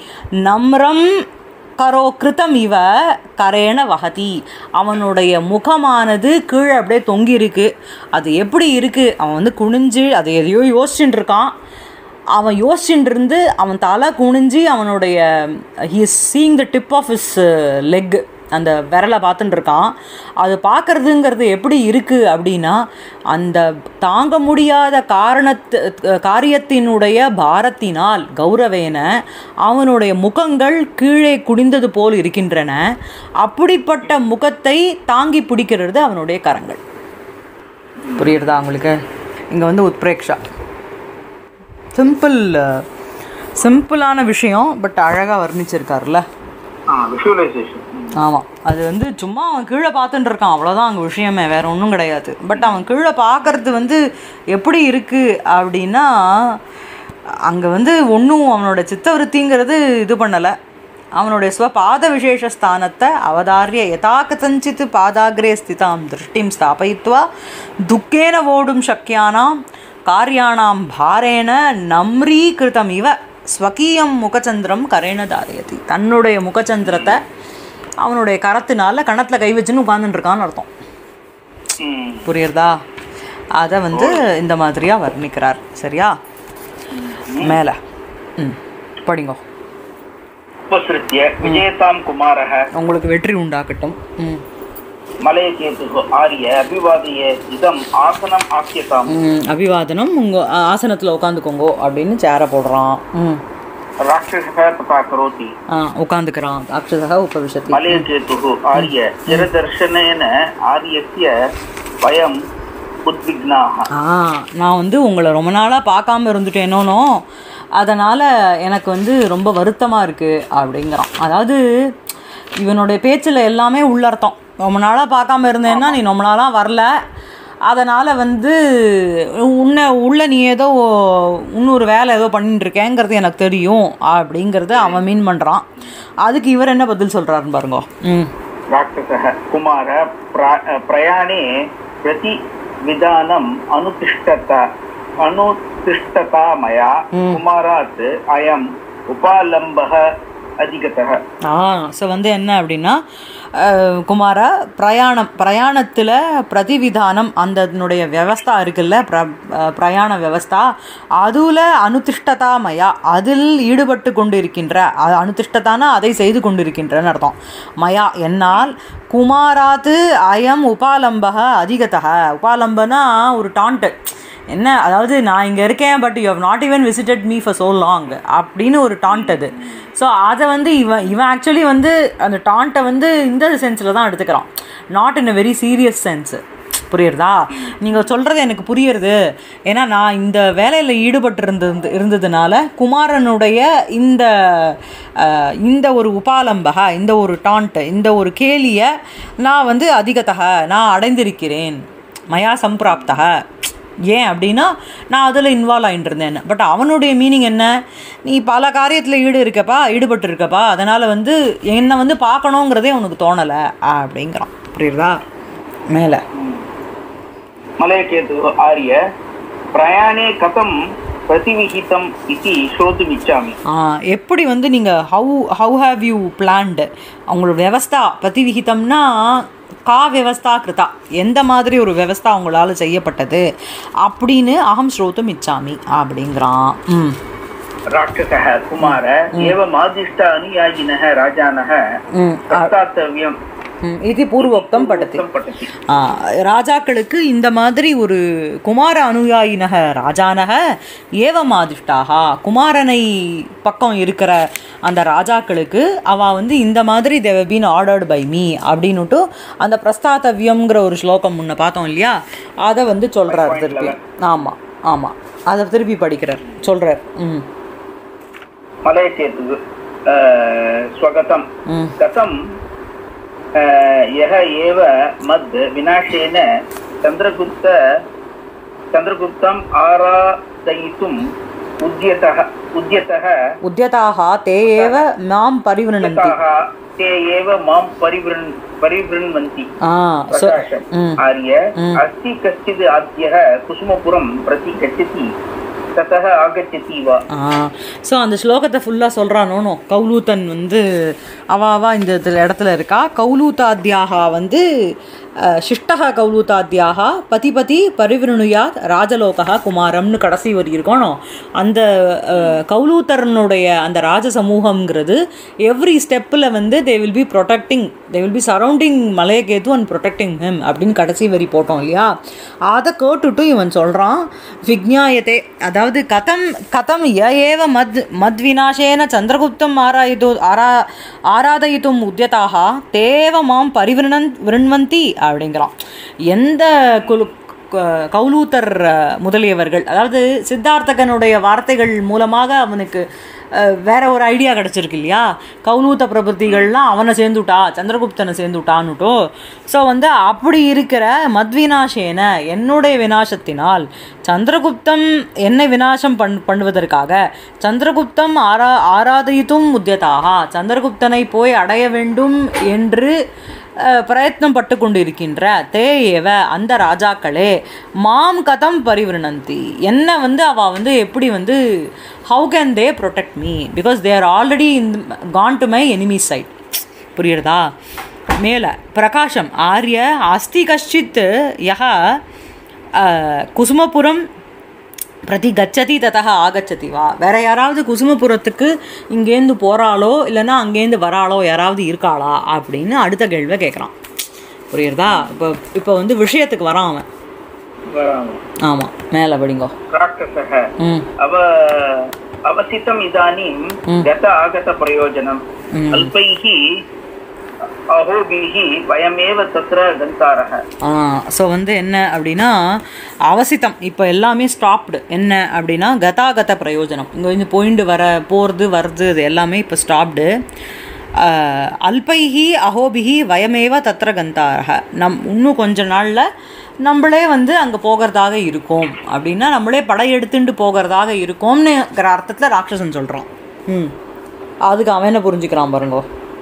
நம்ரம் கரோ கிருதம் இவ கரேண வகதி அவனுடைய முகமானது கீழே அப்படியே தொங்கி இருக்கு அது எப்படி இருக்கு அவன் வந்து குனிஞ்சு அதை எதையோ யோசிச்சுட்டு இருக்கான் அவன் யோசிச்சுட்டு இருந்து அவன் தலை குனிஞ்சு அவனுடைய he is seeing the tip of his leg அந்த விரலை பார்த்துட்டு இருக்கான் அது பார்க்கறதுங்கிறது எப்படி இருக்குது அப்படின்னா அந்த தாங்க முடியாத காரணத்து காரியத்தினுடைய பாரத்தினால் கௌரவேன அவனுடைய முகங்கள் கீழே குடிந்தது போல் இருக்கின்றன அப்படிப்பட்ட முகத்தை தாங்கி பிடிக்கிறது அவனுடைய கரங்கள் புரியுறதா உங்களுக்கு இங்கே வந்து உத்பிரேக்ஷா சிம்பிள் சிம்பிளான விஷயம் பட் அழகாக வர்ணிச்சிருக்காருல்ல விஷுவலைசேஷன் ஆமாம் அது வந்து சும்மா அவன் கீழே பார்த்துட்டு இருக்கான் அவ்வளோதான் அங்கே விஷயமே வேற ஒன்றும் கிடையாது பட் அவன் கீழே பார்க்கறது வந்து எப்படி இருக்குது அப்படின்னா அங்கே வந்து ஒன்றும் அவனோட சித்தவருத்திங்கிறது இது பண்ணலை அவனுடைய ஸ்வபாத விசேஷ ஸ்தானத்தை அவதாரிய யதா கதஞ்சித் பாதாகிரே ஸ்திதாம் திருஷ்டிம் ஸ்தாபயித்வா துக்கேன ஓடும் சக்கியானாம் காரியானாம் பாரேன நம்ரீகிருதம் இவ ஸ்வகீயம் முகச்சந்திரம் கரேண தாரயதி தன்னுடைய முகச்சந்திரத்தை அவனுடைய கரத்தினால கணத்தில் கை வச்சுன்னு உட்கார்ந்துட்டு இருக்கான்னு அர்த்தம் ம் புரியுறதா அதை வந்து இந்த மாதிரியாக வர்ணிக்கிறார் சரியா மேலே ம் படிங்கோ उपसृत्य विजेतां कुमारः உங்களுக்கு வெற்றி உண்டாக்கட்டும் ம் मलयकेतुः आर्य अभिवादय इदम् आसनम् आख्यताम् ம், அபிவாதனம் உங்கள் ஆசனத்தில் உட்காந்துக்கோங்கோ அப்படின்னு சேரை போடுறான் ம் राक्षसः तथा करोति ஆ உட்காந்துக்கிறான் அக்ஷதா உபவிஷத்தி मलयकेतुः आर्य चिरदर्शनेन आर्यस्य वयम् उद्विग्नाः ஆ நான் வந்து உங்களை ரொம்ப நாளாக பார்க்காம இருந்துட்டேனோனோ அதனால் எனக்கு வந்து ரொம்ப வருத்தமாக இருக்குது அப்படிங்கிறான் அதாவது இவனுடைய பேச்சில் எல்லாமே உள்ளர்த்தம் ரொம்ப நாளாக பார்க்காம இருந்தேன்னா நீ ரொம்ப நாளாக வரல அதனால் வந்து உன்னை உள்ள நீ ஏதோ இன்னொரு வேலை ஏதோ பண்ணிட்டு இருக்கேங்கிறது எனக்கு தெரியும் அப்படிங்கிறத அவன் மீன் பண்ணுறான் அதுக்கு இவர் என்ன பதில் சொல்கிறாருன்னு பாருங்க ம் राक्षसः कुमार प्रा- प्रयाणे प्रतिविधानम् अनुतिष्ठत अनुतिष्ठता मया कुमारात् अयम् उपालम्बः अधिगतः ஆ ஸோ வந்து என்ன அப்படின்னா அஹ், குமாரா பிரயாணம் பிரயாணத்தில் பிரதிவிதானம் அந்தனுடைய வியவஸ்தா இருக்குல்ல பிர அஹ், பிரயாண வியவஸ்தா அதில் அனுதிஷ்டதா மயா அதில் ஈடுபட்டு கொண்டிருக்கின்ற அ- அனுதிஷ்டதானா அதை செய்து கொண்டிருக்கின்றன்னு அர்த்தம் மயா என்னால் குமாராத்து அயம் உபாலம்பக அதிகதக உபாலம்பனா ஒரு டான்ட்டு என்ன அதாவது நான் இங்கே இருக்கேன் but you have not even visited me for so long அப்படின்னு ஒரு டாண்ட் அது ஸோ அதை வந்து இவன் இவன் ஆக்சுவலி வந்து அந்த டாண்ட்டை வந்து இந்த சென்ஸில் தான் எடுத்துக்கிறான் not in a very serious sense புரியுறதா நீங்கள் சொல்கிறது எனக்கு புரியுறது ஏன்னா நான் இந்த வேலையில் ஈடுபட்டு இருந்தது இருந்ததுனால குமாரனுடைய இந்த அஹ், இந்த ஒரு உபாலம்பக இந்த ஒரு டாண்ட் இந்த ஒரு கேலியை நான் வந்து அதிகத்தக நான் அடைந்திருக்கிறேன் மயா சம்பிராப்தக ஏன் அப்படின்னா நான் அதில் இன்வால்வ் ஆகிட்டு இருந்தேன் பட் அவனுடைய மீனிங் என்ன நீ பல காரியத்தில் ஈடு இருக்கப்பா ஈடுபட்டு இருக்கப்பா அதனால் வந்து என்னை வந்து பார்க்கணுங்கிறதே உனக்கு தோணலை அப்படிங்கிறான் புரியுறதா மேலே मलयकेतु आर्य प्रयाणे कथं प्रतिविहितम् इति श्रोतुमिच्छामि எப்படி வந்து நீங்கள் how how have you planned அவங்களோட வியவஸ்தா பத்தி விகிதம்னா கா வியவஸ்தா கிருதா எந்த மாதிரி ஒரு வியவஸ்தா அவங்களால செய்யப்பட்டது அப்படின்னு அகம் ஸ்ரோத்தும் இச்சாமி அப்படிங்கிறான் ம் राक्षसः कुमार एवमादिष्ट अनुयायिनः राजानः ம் कर्तार्थव्यम् ம், இது பூர்வோக்தம் படத்தி पठति ஆ, ராஜாக்களுக்கு இந்த மாதிரி ஒரு குமார அனுயாயினக ராஜானக ஏவமாதிஷ்டாகா குமாரனை பக்கம் இருக்கிற அந்த ராஜாக்களுக்கு அவ வந்து இந்த மாதிரி தேவ பீன் ஆர்டர்டு பை மீ அப்படின்னுட்டு அந்த பிரஸ்தாத்தவியம்ங்கிற ஒரு ஸ்லோகம் முன்ன பார்த்தோம் இல்லையா அதை வந்து சொல்றார் திருப்பி ஆமாம் ஆமாம் அதை திருப்பி படிக்கிறார் சொல்றார் ம் मलयकेतुः अ, स्वगतं ம் कथं अ, यः एव मद् विनाशेन चन्द्रगुप्त चन्द्रगुप्तम् आराधयितुम् उद्यतः उद्यतः உத்தியதாக தே ஏவ மாம் பரிவிருணந்தி उद्यताः ते एव मां परिवृन् परिवृण्वन्ति ஆ so प्रकाशम् ம் आर्य अस्ति कश्चित् आद्यः कुसुमपुरं प्रति गच्छति ततः आगच्छति वा ஸோ அந்த ஸ்லோகத்தை ஃபுல்லாக சொல்கிறானோனோ கௌலூத்தன் வந்து அவாவா இந்த இதில் இடத்துல இருக்கா கௌலூதாத்தியாக வந்து அஹ், சிஷ்டக கௌலூதாத்தியாக பதிபதி பரிவிருணுயாத் ராஜலோகா குமாரம்னு கடைசி வரி இருக்கணும் அந்த அஹ், கௌலூத்தரனுடைய அந்த ராஜ சமூகம்ங்கிறது எவ்ரி ஸ்டெப்பில் வந்து they will be protecting they will be surrounding Malayaketu and protecting him அப்படின்னு கடைசி வரி போட்டோம் இல்லையா அதை கேட்டுட்டு இவன் சொல்கிறான் விஜ்ஞாயத்தே அதாவது கதம் கதம் ய ஏவ மத் மத்விநாசேன சந்திரகுப்தம் ஆராயிது ஆரா ஆராதயித்தும் உத்தியதாக தேவ மாம் பரிவிருணன் விருண்வந்தி அப்படிங்கிறான் எந்த குழு க- கௌலூத்தர் அஹ், முதலியவர்கள் அதாவது சித்தார்த்தகனுடைய வார்த்தைகள் மூலமாக அவனுக்கு அஹ், வேற ஒரு ஐடியா கிடச்சிருக்கு இல்லையா கௌலூத்த பிரபுத்திகள்லாம் அவனை சேர்ந்துட்டா சந்திரகுப்தனை சேர்ந்துட்டான்னுட்டோ ஸோ வந்து அப்படி இருக்கிற மத்வினாசேன என்னுடைய வினாசத்தினால் சந்திரகுப்தம் என்னை வினாசம் பண் பண்ணுவதற்காக சந்திரகுப்தம் ஆரா ஆராதித்தும் உத்தியதாக சந்திரகுப்தனை போய் அடைய வேண்டும் என்று அஹ், பிரயத்னம் பட்டு கொண்டிருக்கின்ற தே ஏவ அந்த ராஜாக்களே மாம் கதம் பரிவிருணந்தி என்ன வந்து அவ வந்து எப்படி வந்து how can they protect me because they are already in gone to my enemy side புரியுறதா மேலே பிரகாஷம் ஆர்ய அஸ்தி கஷ்டித் யக அஹ், குசுமபுரம் பிரதி கச்சதி ததா ஆகச்சதி வா வேற யாராவது குசுமபுரத்துக்கு இங்கேருந்து போகிறாளோ இல்லைன்னா அங்கேருந்து வராளோ யாராவது இருக்காளா அப்படின்னு அடுத்த கேள்வியை கேட்குறான் புரியுறதா இப்போ இப்போ வந்து விஷயத்துக்கு வரான் அவன் वरामि ஆமாம் மேலே படிங்கோ राक्षसः ம் अव अवसितम् इदानीं गत आगतप्रयोजनम् अल्पैः अहोभिः वयमेव तत्र गन्तारः ஸோ வந்து என்ன அப்படின்னா அவசித்தம் இப்போ எல்லாமே ஸ்டாப்டு என்ன அப்படின்னா கதாகத பிரயோஜனம் இங்கே வந்து போயிட்டு வர போகிறது வர்றது இது எல்லாமே இப்போ ஸ்டாப்டு அல்பைஹி அஹோபிஹி வயமேவ தத்திர கந்தாரக நம் இன்னும் கொஞ்ச நாளில் நம்மளே வந்து அங்கே போகிறதாக இருக்கும் அப்படின்னா நம்மளே படையெடுத்துட்டு போகிறதாக இருக்கோம்னுங்கிற அர்த்தத்தில் ராட்சசன் சொல்கிறான் ம் அதுக்கு அவன் என்ன புரிஞ்சுக்கிறான் பாருங்கோ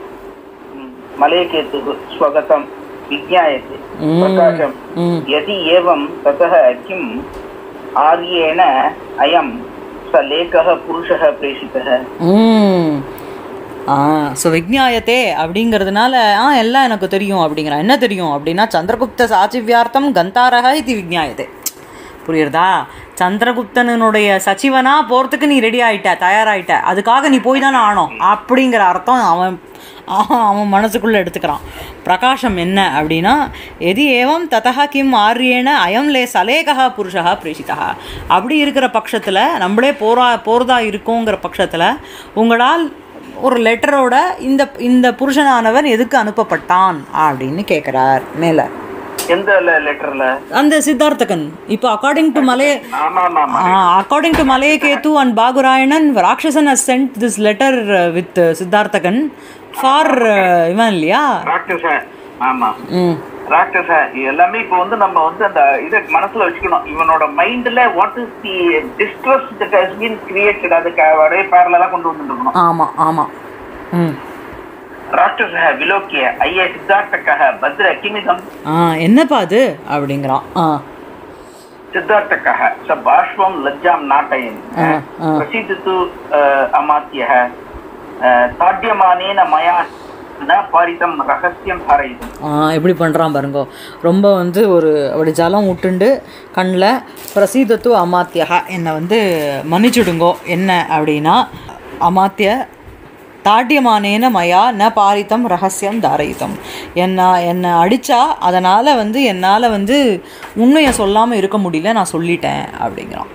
मलयकेतुः स्वगतं विज्ञायते ம். प्रकाशम् ம் यदि एवं ततः किम् आर्येण अयं स लेखः पुरुषः प्रेषितः ம் ஆ ஸோ விக்ஞாயத்தே அப்படிங்கிறதுனால ஆ எல்லாம் எனக்கு தெரியும் அப்படிங்கிறான் என்ன தெரியும் அப்படின்னா சந்திரகுப்த சாட்சிவியார்த்தம் கந்தாரக இது விக்ஞாயத்தே புரியுறதா சந்திரகுப்தனுடைய சச்சிவனா போகிறதுக்கு நீ ரெடி ஆயிட்ட தயாராயிட்ட அதுக்காக நீ போய் தானே ஆனோம் அப்படிங்கிற அர்த்தம் அவன் அவன் அவன் மனசுக்குள்ளே எடுத்துக்கிறான் பிரகாஷம் என்ன அப்படின்னா எதி ஏவம் ததா கிம் ஆரியேன அயம் லே சலேகா புருஷா பிரேஷிதா அப்படி இருக்கிற பட்சத்தில் நம்மளே போரா போகிறதா இருக்கோங்கிற பட்சத்தில் உங்களால் ஒரு லெட்டரோட இந்த இந்த புருஷனானவன் எதுக்கு அனுப்பப்பட்டான் அப்படின்னு கேட்குறார் மேலே எந்த லெட்டர்ல அந்த சித்தார்த்தகன் இப்போ அக்கார்டிங் டு மலைய ஆமா ஆமா அக்கார்டிங் டு மலையகேத்து அண்ட் பாகுராயணன் ராட்சசன் has sent this letter with சித்தார்த்தகன் ஃபார் இவன் இல்லையா ராட்சச ஆமா ம் ராட்சச எல்லாமே இப்போ வந்து நம்ம வந்து அந்த இதை மனசுல வச்சுக்கணும் இவனோட மைண்ட்ல what is the distress that has been created அதுக்கு அப்படியே பேரலா கொண்டு வந்துட்டு இருக்கணும் ஆமாம் ஆமாம் ம் ராட்சச விலோக்கிய ஐய சித்தார்த்தக்கः பத்ர கிமிதம் ஆ என்னப்பா அது அப்படிங்கிறான் ஆ सिद्धार्थकः स बाष्पं लज्जां नाटयन् आ, आ. प्रसीदतु अ, अमात्यः अ, ताड्यमानेन मया न पारितं रहस्यं हरयितुम् ஆ எப்படி பண்ணுறான் பாருங்கோ ரொம்ப வந்து ஒரு அப்படி ஜலம் விட்டுண்டு கண்ணில் பிரசீதத்து அமாத்தியா என்னை வந்து மன்னிச்சுடுங்கோ என்ன அப்படின்னா அமாத்திய தாட்டியமானேன மயா ந பாரித்தம் ரகசியம் தாரயித்தம் என்ன என்னை அடித்தா அதனால் வந்து என்னால் வந்து உண்மையை சொல்லாமல் இருக்க முடியல நான் சொல்லிட்டேன் அப்படிங்கிறான்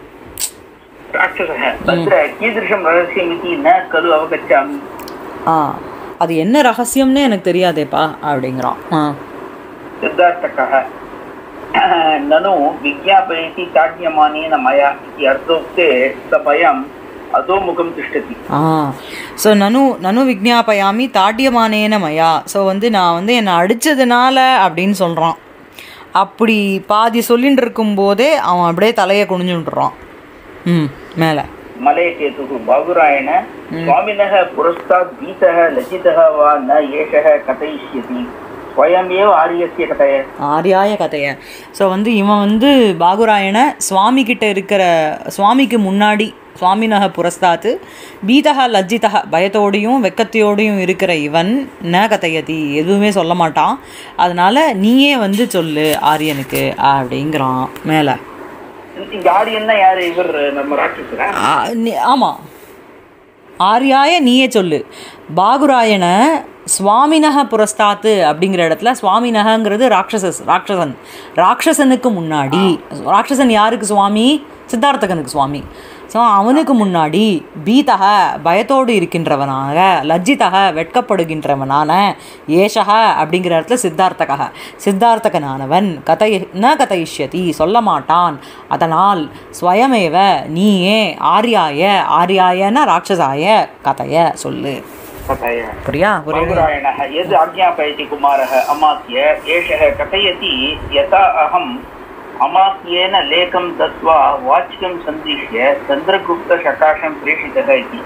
राक्षसः तत्र कीदृशं रहस्यमिति न खलु अवगच्छामि ஆ அது என்ன ரகசியம்னே எனக்கு தெரியாதேப்பா அப்படிங்கிறான் ஆ सिद्धार्थकः ननु विज्ञापयति ताड्यमानेन मया इति अर्थोक्ते स भयम् अधोमुखं तिष्ठति ஆ ஸோ நனு நனு விஜ்ஞாபயாமி தாட்டியமானேன மயா ஸோ வந்து நான் வந்து என்னை அடித்ததுனால அப்படின்னு சொல்கிறான் அப்படி பாதி சொல்லிட்டு இருக்கும்போதே அவன் அப்படியே தலையை குனிஞ்சுட்டுறான் ம் மேலே मलयकेतुः बाबुरायण स्वामिनः पुरस्तात् भीतः लज्जितः वा न एषः कथयिष्यति स्वयमेव आर्यस्य कथय ஆரியாய கதைய ஸோ வந்து இவன் வந்து பாகுராயண சுவாமி கிட்ட இருக்கிற சுவாமிக்கு முன்னாடி சுவாமினக புரஸ்தாத்து பீதக லஜ்ஜிதக பயத்தோடையும் வெக்கத்தையோடையும் இருக்கிற இவன் ந கதையதி எதுவுமே சொல்ல மாட்டான் அதனால நீயே வந்து சொல்லு ஆரியனுக்கு அப்படிங்கிறான் மேலே இங்க ஆரியன்னா யாரு இவர் நம்ம ராட்சசரா ஆமாம் ஆரியாய நீயே சொல்லு பாகுராயன சுவாமினக புரஸ்தாத்து அப்படிங்கிற இடத்துல சுவாமினகங்கிறது ராட்சசஸ் ராட்சசன் ராட்சசனுக்கு முன்னாடி ராட்சசன் யாருக்கு சுவாமி சித்தார்த்தகனுக்கு சுவாமி ஸோ அவனுக்கு முன்னாடி பீதக பயத்தோடு இருக்கின்றவனாக லஜ்ஜிதக வெட்கப்படுகின்றவனான ஏஷக அப்படிங்கிற இடத்துல சித்தார்த்தக சித்தார்த்தகனானவன் கதை ந கதைஷ்யதி சொல்ல மாட்டான் அதனால் ஸ்வயமேவ நீயே ஆர்யாய ஆர்யாயன ராட்சசாய கதைய சொல்லு कथय புரியா புரியுது बाबुरायणः यद् आज्ञापयति कुमारः अमात्य एषः कथयति यथा अहम् अमात्येन लेखं दत्त्वा वाचिकं सन्दिश्य चन्द्रगुप्तसकाशं प्रेषितः इति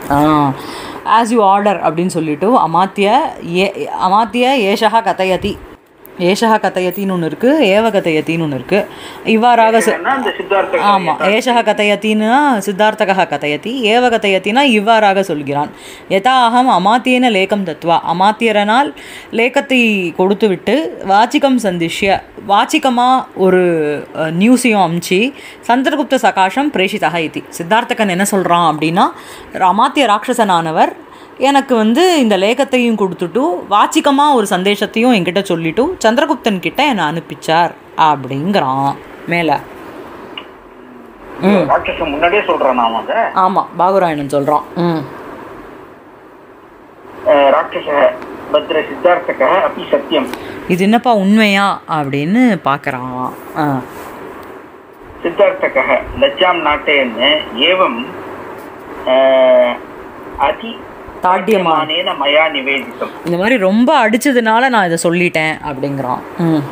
ஆஸ் யூ ஆர்டர் அப்படின்னு சொல்லிட்டு அமாத்திய ஏ அமாத்திய ஏஷா கதையதி ஏஷா கதையத்தின்னு ஒன்று இருக்குது ஏவ கதையத்தின்னு ஒன்று இருக்குது இவ்வாறாக சொ- ஏன்னா இந்த சித்தார்த்த ஆமாம் ஏஷக கதையத்தின்னா சித்தார்த்தக கதையத்தி ஏவ கதையத்தினா இவ்வாறாக சொல்கிறான் யதா அகம் அமாத்தியன லேகம் தத்வா அமாத்தியரனால் லேக்கத்தை கொடுத்து விட்டு வாச்சிகம் சந்திஷ்ய வாச்சிகமாக ஒரு அஹ், நியூஸையும் அமிச்சு சந்திரகுப்த சகாஷம் பிரேஷிதக இதி சித்தார்த்தகன் என்ன சொல்கிறான் அப்படின்னா அமாத்திய ராட்சசனானவர் எனக்கு வந்து இந்த லேகத்தையும் கொடுத்துட்டு வாச்சிக்கமாக ஒரு சந்தேஷத்தையும் என்கிட்ட சொல்லிட்டு சந்திரகுப்தன் கிட்ட என்னை அனுப்பிச்சார் அப்படிங்கிறான் மேலே ராட்சசம் முன்னாடியே சொல்றான் நாம அத ஆமாம் பாகுராயணன் சொல்கிறான் ம் அஹ், ராட்சச பத்ர சித்தார்த்தக அப்படி சத்தியம் இது என்னப்பா உண்மையா அப்படின்னு பார்க்குறான் ஆ सिद्धार्थकः लज्जां नाटयन् एवम् अ, अति தாட்டியமான் ताड्यमानेन मया निवेदितम् இந்த மாதிரி ரொம்ப அடிச்சதுனால நான் இதை சொல்லிட்டேன் அப்படிங்கிறான் ம்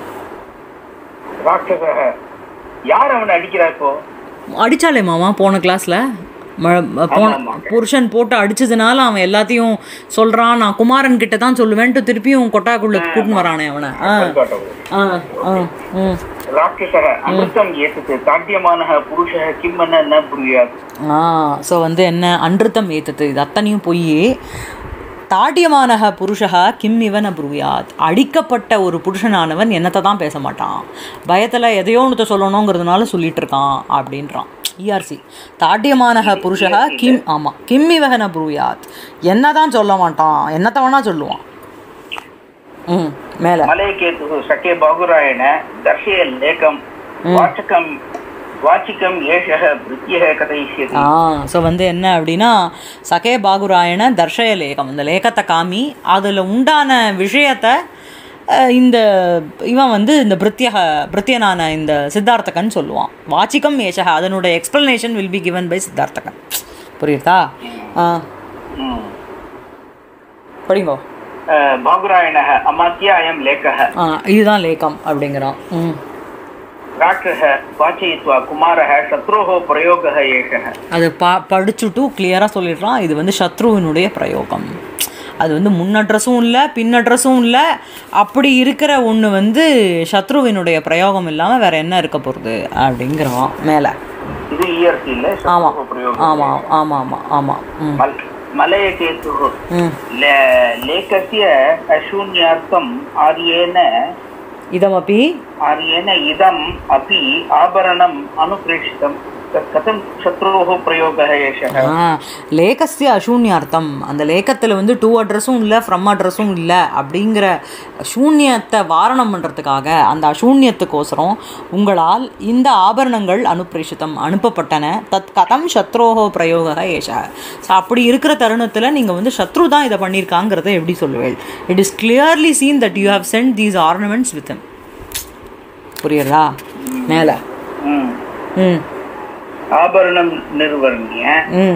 ராட்சசः யார் அவனை அடிக்கிறா இப்போ அடிச்சாலே மாமா போன கிளாஸில் போன ஆமா. புருஷன் போட்டு அடிச்சதுனால அவன் எல்லாத்தையும் சொல்கிறான் நான் குமாரன் கிட்ட தான் சொல்லுவேன்ட்டு திருப்பியும் கொட்டாக்குள்ள கூட்டின்னு வரானே அவனை ஆ ஆ ஆ ம் ராட்சசः அமிர்தம் ஏத்தது தாட்டியமானः புருஷः கிம் என்ன ந புரியாது ஆ ஸோ வந்து என்ன அன்றுத்தம் ஏத்தது இது அத்தனையும் போய் தாட்டியமானக புருஷா கிம் இவன புரியாத் அடிக்கப்பட்ட ஒரு புருஷனானவன் என்னத்தை தான் பேச மாட்டான் பயத்தில் எதையோ ஒன்றத்தை சொல்லணுங்கிறதுனால சொல்லிட்டு இருக்கான் அப்படின்றான் இஆர்சி தாட்டியமானக புருஷா கிம் ஆமாம் கிம் இவகன புரியாத் என்ன தான் சொல்ல மாட்டான் என்னத்தை வேணா சொல்லுவான் ம் மேலே मलयकेतुः सखे बाहुरायण दर्शयन् लेखं वाचकं वाचिकम् एषः भृत्यः कथयिष्यति ஆ ஸோ வந்து என்ன அப்படின்னா சகே பாகுராயண தர்ஷய லேகம் இந்த லேகத்தை காமி அதில் உண்டான விஷயத்தை அஹ், இந்த இவன் வந்து இந்த பிருத்தியக பிருத்தியனான இந்த சித்தார்த்தகன் சொல்லுவான் வாச்சிகம் ஏஷக அதனுடைய explanation will be given by சித்தார்த்தகன் புரியுதா ஆ ம். படிங்கோ பாகுராயணः அமாத்திய அயம் லேக்கः ஆ, இதுதான் லேக்கம் அப்படிங்கிறான் ம் ராட்சः வாச்சயித்வா குமாரः சத்ரோः பிரயோகः ஏஷः அது பா படிச்சுட்டு கிளியராக சொல்லிடுறான் இது வந்து சத்ருவினுடைய பிரயோகம் அது வந்து முன் அட்ரஸும் இல்லை பின் அட்ரஸும் இல்லை அப்படி இருக்கிற ஒன்று வந்து சத்ருவினுடைய பிரயோகம் இல்லாமல் வேற என்ன இருக்க போகிறது அப்படிங்கிறான் மேலே இது இயற்கை இல்ல ஆமாம் சத்ரோः பிரயோகः ஆமாம் ஆமாம் ஆமாம் ஆமாம் ம் மல்- மலயகேதுः ம் ले- लेखस्य अशून्यार्थम् आर्येण இதமப்பி आर्येण इदम् अपि आभरणम् अनुप्रेषितं तत् कथं शत्रोः प्रयोगः एषः ஆ லேக்கஸ்ய அசூன்யார்த்தம் அந்த லேக்கத்தில் வந்து டூ அட்ரஸும் இல்லை ஃப்ரம் அட்ரஸும் இல்லை அப்படிங்கிற சூன்யத்தை வாரணம் பண்ணுறதுக்காக அந்த அசூன்யத்துக்கோசரம் உங்களால் இந்த ஆபரணங்கள் அனுப்பிரேஷித்தம் அனுப்பப்பட்டன தத் கதம் சத்ரோஹோ பிரயோக ஏஷ ஸோ அப்படி இருக்கிற தருணத்தில் நீங்கள் வந்து சத்ரு தான் இதை பண்ணியிருக்காங்கிறத எப்படி சொல்லுவேள் it is clearly seen that you have sent these ornaments with புரியுறதா மேலே ம். ம் आभरणं निर्वर्ण्य ம்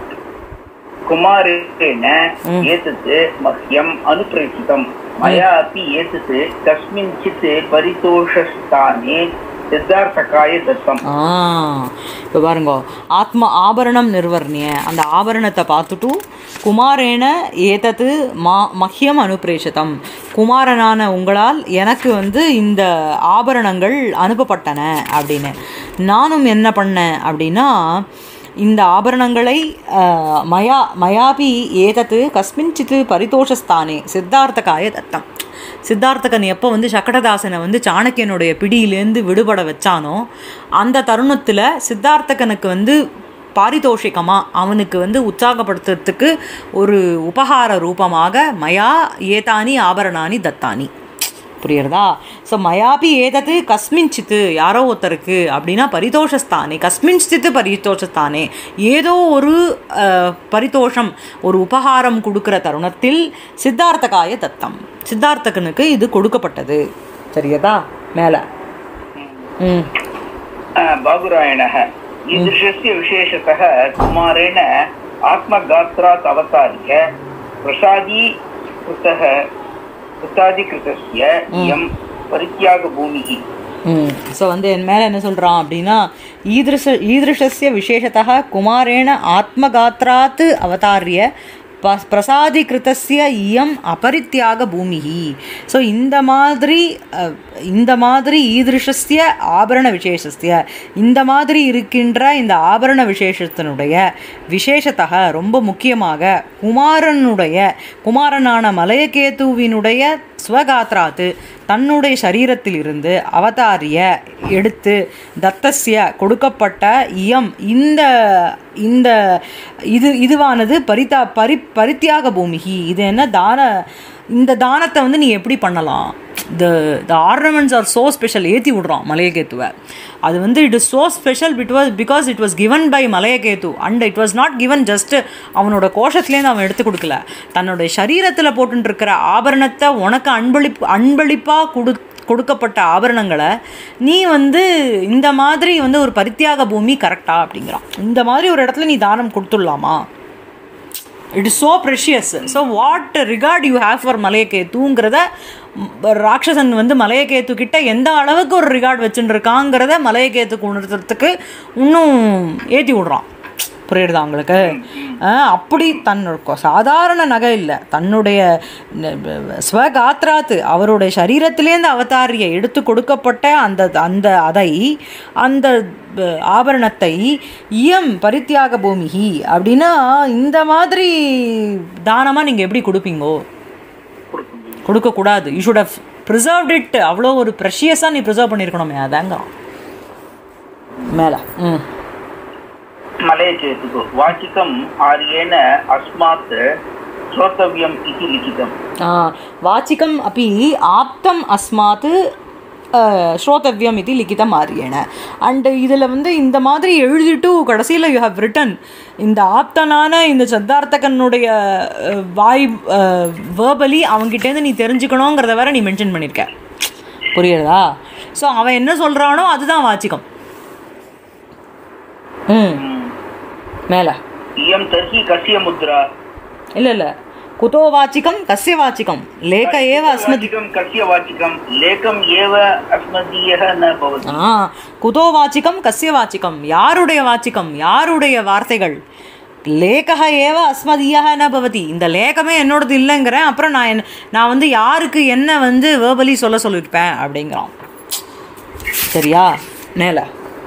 कुमारेण एतत् मह्यम् अनुप्रेषितं मया अपि एतत् कस्मिंश्चित् परितोषस्थाने सिद्धार्थकाय दत्तम् ஆ இப்போ பாருங்க ஆத்ம ஆபரணம் நிர்வர்ணிய அந்த ஆபரணத்தை பார்த்துட்டு குமாரேன ஏதத்து மா மஹ்யம் அனுப்பிரேஷிதம் குமாரனான உங்களால் எனக்கு வந்து இந்த ஆபரணங்கள் அனுப்பப்பட்டன அப்படின்னு நானும் என்ன பண்ணேன் அப்படின்னா இந்த ஆபரணங்களை அஹ், மயா மயாபி ஏதத்து கஸ்மின்சித்து பரிதோஷஸ்தானே சித்தார்த்தகாய தத்தம் சித்தார்த்தகன் எப்போ வந்து சக்கடதாசனை வந்து சாணக்கியனுடைய பிடியிலேருந்து விடுபட வச்சானோ அந்த தருணத்தில் சித்தார்த்தகனுக்கு வந்து பாரிதோஷிகமாக அவனுக்கு வந்து உற்சாகப்படுத்துறதுக்கு ஒரு உபகார ரூபமாக மயா ஏதானி ஆபரணானி தத்தானி புரியுறதா ஸோ மயாபி ஏதது கஸ்மின்சித்து யாரோ ஒருத்தருக்கு அப்படின்னா பரிதோஷஸ்தானே கஸ்மின்சித்து பரிதோஷஸ்தானே ஏதோ ஒரு அஹ், பரிதோஷம் ஒரு உபகாரம் கொடுக்குற தருணத்தில் சித்தார்த்தகாய தத்தம் சித்தார்த்தகனுக்கு இது கொடுக்கப்பட்டது சரியதா மேலே ம் बागुरायणः ईदृशस्य विशेषतः कुमारेण आत्मगात्रात् अवतार्य प्रसादीकृतः प्रसादीकृतस्य इयं परित्यागभूमिः ஸோ வந்து என் மேலே என்ன சொல்கிறான் அப்படின்னா ஈதிருஷ ஈதிருஷஸ்ய விசேஷத்தः குமாரேண ஆத்மகாத்ராத் அவதாரிய ப பிரசாதிகிருத்தஸ்ய இயம் அபரித்தியாக பூமிஹி ஸோ இந்த மாதிரி அஹ், இந்த மாதிரி ஈதிருஷஸ்ய ஆபரண விசேஷஸ்ய இந்த மாதிரி இருக்கின்ற இந்த ஆபரண விசேஷத்தினுடைய விசேஷத்தக ரொம்ப முக்கியமாக குமாரனுடைய குமாரனான மலையகேதுவினுடைய ஸ்வகாத்ராத்து தன்னுடைய சரீரத்திலிருந்து அவதாரிய எடுத்து தத்தஸ்ய கொடுக்கப்பட்ட இயம் இந்த இந்த இது இதுவானது பரிதா பரி பரித்தியாக பூமிகி இது என்ன தான இந்த தானத்தை வந்து நீ எப்படி பண்ணலாம் the the ornaments are so special ஏற்றி விடுறான் மலையகேத்துவை அது வந்து it is so special bit was because it was given by Malayaketu and it was not given just அவனோட கோஷத்துலேருந்து அவன் எடுத்து கொடுக்கல தன்னுடைய சரீரத்தில் போட்டுருக்கிற ஆபரணத்தை உனக்கு அன்பளிப்பு அன்பளிப்பாக கொடு கொடுக்கப்பட்ட ஆபரணங்களை நீ வந்து இந்த மாதிரி வந்து ஒரு பரித்தியாக பூமி கரெக்டா அப்படிங்கிறான் இந்த மாதிரி ஒரு இடத்துல நீ தானம் கொடுத்துடலாமா it is so precious so what regard you have for மலையகேத்துங்கிறத ம், ராட்சசன் வந்து மலையகேத்து கிட்ட எந்த அளவுக்கு ஒரு ரிகார்ட் வச்சுட்டு இருக்காங்கிறத மலையகேத்துக்கு உணர்த்துறதுக்கு இன்னும் ஏற்றி விடுறான் புரியுறதா உங்களுக்கு ஆஹ், அப்படி தன்னோட சாதாரண நகை இல்லை தன்னுடைய ந- ப- ஸ்வகாத்ராத்து அவருடைய சரீரத்திலேருந்து அவதாரிய எடுத்து கொடுக்கப்பட்ட அந்த அந்த அதை அந்த ப- ஆபரணத்தை இயம் பரித்தியாக பூமிகி அப்படின்னா இந்த மாதிரி தானமாக நீங்கள் எப்படி கொடுப்பீங்கோ கொடுக்கக்கூடாது you should have preserved it அவ்வளோ ஒரு ப்ரெஷியஸாக நீ ப்ரிசர்வ் பண்ணியிருக்கணுமே அதாங்க மேலே ம் मलयचेतुः वाचिकम् आर्येण अस्मात् श्रोतव्यम् इति लिखितम् ஆ, வாச்சிகம் அப்படி ஆப்தம் அஸ்மாத் ஸ்ரோதவ்யம் இது லிக்கிதம் ஆரியன அண்ட் இதில் வந்து இந்த மாதிரி எழுதிட்டு கடைசியில் யூ ஹவ் ரிட்டன் இந்த ஆப்தனான இந்த சத்தார்த்தகனுடைய அஹ், வாய் வேர்பலி அவங்ககிட்டேருந்து நீ தெரிஞ்சுக்கணுங்கிறத வேற நீ மென்ஷன் பண்ணியிருக்க புரியுறதா ஸோ அவன் என்ன சொல்கிறானோ அதுதான் வாச்சிகம் ம் மேலே इयं तर्हि कस्य मुद्रा இல்லை இல்லை குதோ வாச்சிகம் கஸ்ய வாச்சிகம் லேக ஏவ அஸ்மதி वाचिकं कस्य वाचिकं लेखम् एव अस्मदीयः न भवति ஆ குதோ வாச்சிகம் கஸ்ய வாச்சிகம் யாருடைய வாச்சிகம் யாருடைய வார்த்தைகள் லேகக ஏவ அஸ்மதியாக ந பவதி இந்த லேகமே என்னோடது இல்லைங்கிறேன் அப்புறம் நான் என்ன நான் வந்து யாருக்கு என்ன வந்து வேர்பலி சொல்ல சொல்லியிருப்பேன் அப்படிங்கிறான் சரியா மேலே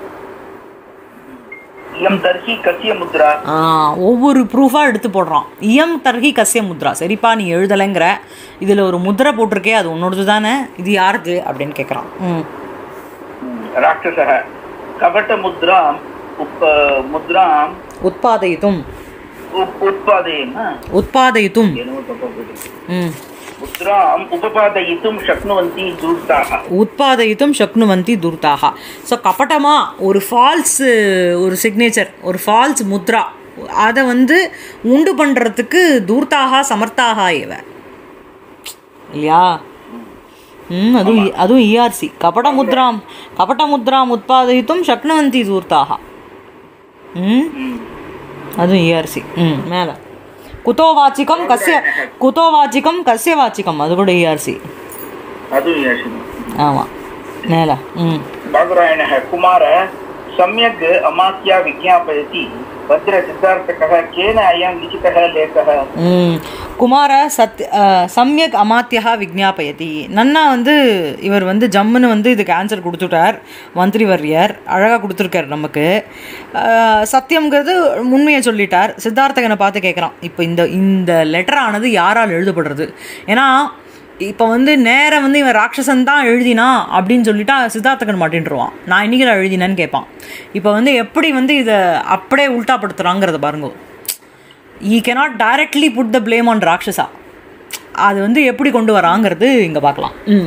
इयं तर्हि कस्य मुद्रा ஆ, ஒவ்வொரு ப்ரூஃபாக எடுத்து போடுறான் இயம் தர்ஹி கஸ்ய முத்ரா சரிப்பா நீ எழுதலைங்கிற இதில் ஒரு முத்திரை போட்டிருக்கே அது உன்னோடது தானே இது யாருது அப்படின்னு கேட்குறான் ம் राक्षसः कपटमुद्राम् उप मुद्राम् உத்பாதயித்தும் उप उत्पादयेम உத்பாதயித்தும் ಏನೋ ತಪ್ಪಾಗ್ಬಿಟ್ಟಿದೆ. ம் मुद्राम् उपपादयितुं शक्नुवन्ति दूर्ताः உத்பாதயித்தும் சக்னுவந்தி துர்தாக ஸோ கபட்டமாக ஒரு ஃபால்ஸ் ஒரு சிக்னேச்சர் ஒரு ஃபால்ஸ் முத்ரா அதை வந்து உண்டு பண்ணுறதுக்கு தூர்த்தாக சமர்த்தாக இவ இல்லையா ம் அதுவும் இ- அதுவும் இஆர்சி கபட முத்ராம் கபட முத்ராம் உத்பாதயித்தும் சக்னுவந்தி தூர்த்தாக ம் அதுவும் இஆர்சி ம் மேலே குதோ வாச்சிகம் கஸ்ய குதோ வாச்சிகம் கஸ்ய வாச்சிகம் அது கூட இஆர்சி ಅದು ಯೋಚನೆ ஆமாம் மேலே ம் बागुरायणः कुमार सम्यग् अमात्या विज्ञापयति भद्र सिद्धार्थकः केन अयं लिखितः लेखः ம் குமார சத் அஹ், சம்யக் அமாத்தியா விஜ்ஞாபயதி நன்னா வந்து இவர் வந்து ஜம்முன்னு வந்து இதுக்கு ஆன்சர் கொடுத்துட்டார் மந்திரிவர்யர் அழகாக கொடுத்துருக்கார் நமக்கு அஹ், சத்தியம்ங்கிறது உண்மையை சொல்லிட்டார் சித்தார்த்தகனை பார்த்து கேட்குறான் இப்போ இந்த இந்த லெட்டர் ஆனது யாரால் எழுதப்படுறது ஏன்னா இப்போ வந்து நேரம் வந்து இவன் ராட்சசன் தான் எழுதினா அப்படின்னு சொல்லிட்டா சித்தார்த்தகன் மாட்டேன்ருவான் நான் இன்னைக்கு நான் எழுதினேன்னு கேட்பான் இப்போ வந்து எப்படி வந்து இதை அப்படியே உல்டாப்படுத்துகிறாங்கிறத பாருங்க he cannot directly put the blame on Rakshasa அது வந்து எப்படி கொண்டு வராங்கிறது இங்கே பார்க்கலாம் ம்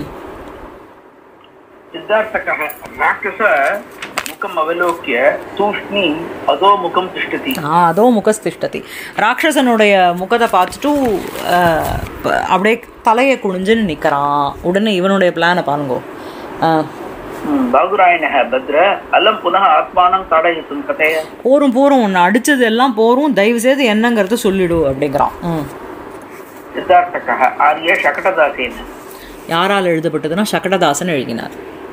सिद्धार्थकः राक्षस मुखम् अवलोक्य तूष्णीम् अधोमुखं तिष्ठति ஆ அதோ முகஸ்திஷ்டதி ராட்சசனுடைய முகத்தை பார்த்துட்டு அஹ், ப- அப்படியே தலையை குனிஞ்சுன்னு நிற்கிறான் உடனே இவனுடைய பிளானை பாருங்கோ ஆ, बागुरायणः भद्र अलं पुनः आत्मानं ताडयितुं कथय போரும் போரும் உன்னை அடிச்சது எல்லாம் போரும் தயவு செய்து என்னங்கிறது சொல்லிடு அப்படிங்கிறான் ம் सिद्धार्थकः आर्य शकटदासेन யாரால் எழுதப்பட்டதுன்னா சகடதாசன் எழுதினார்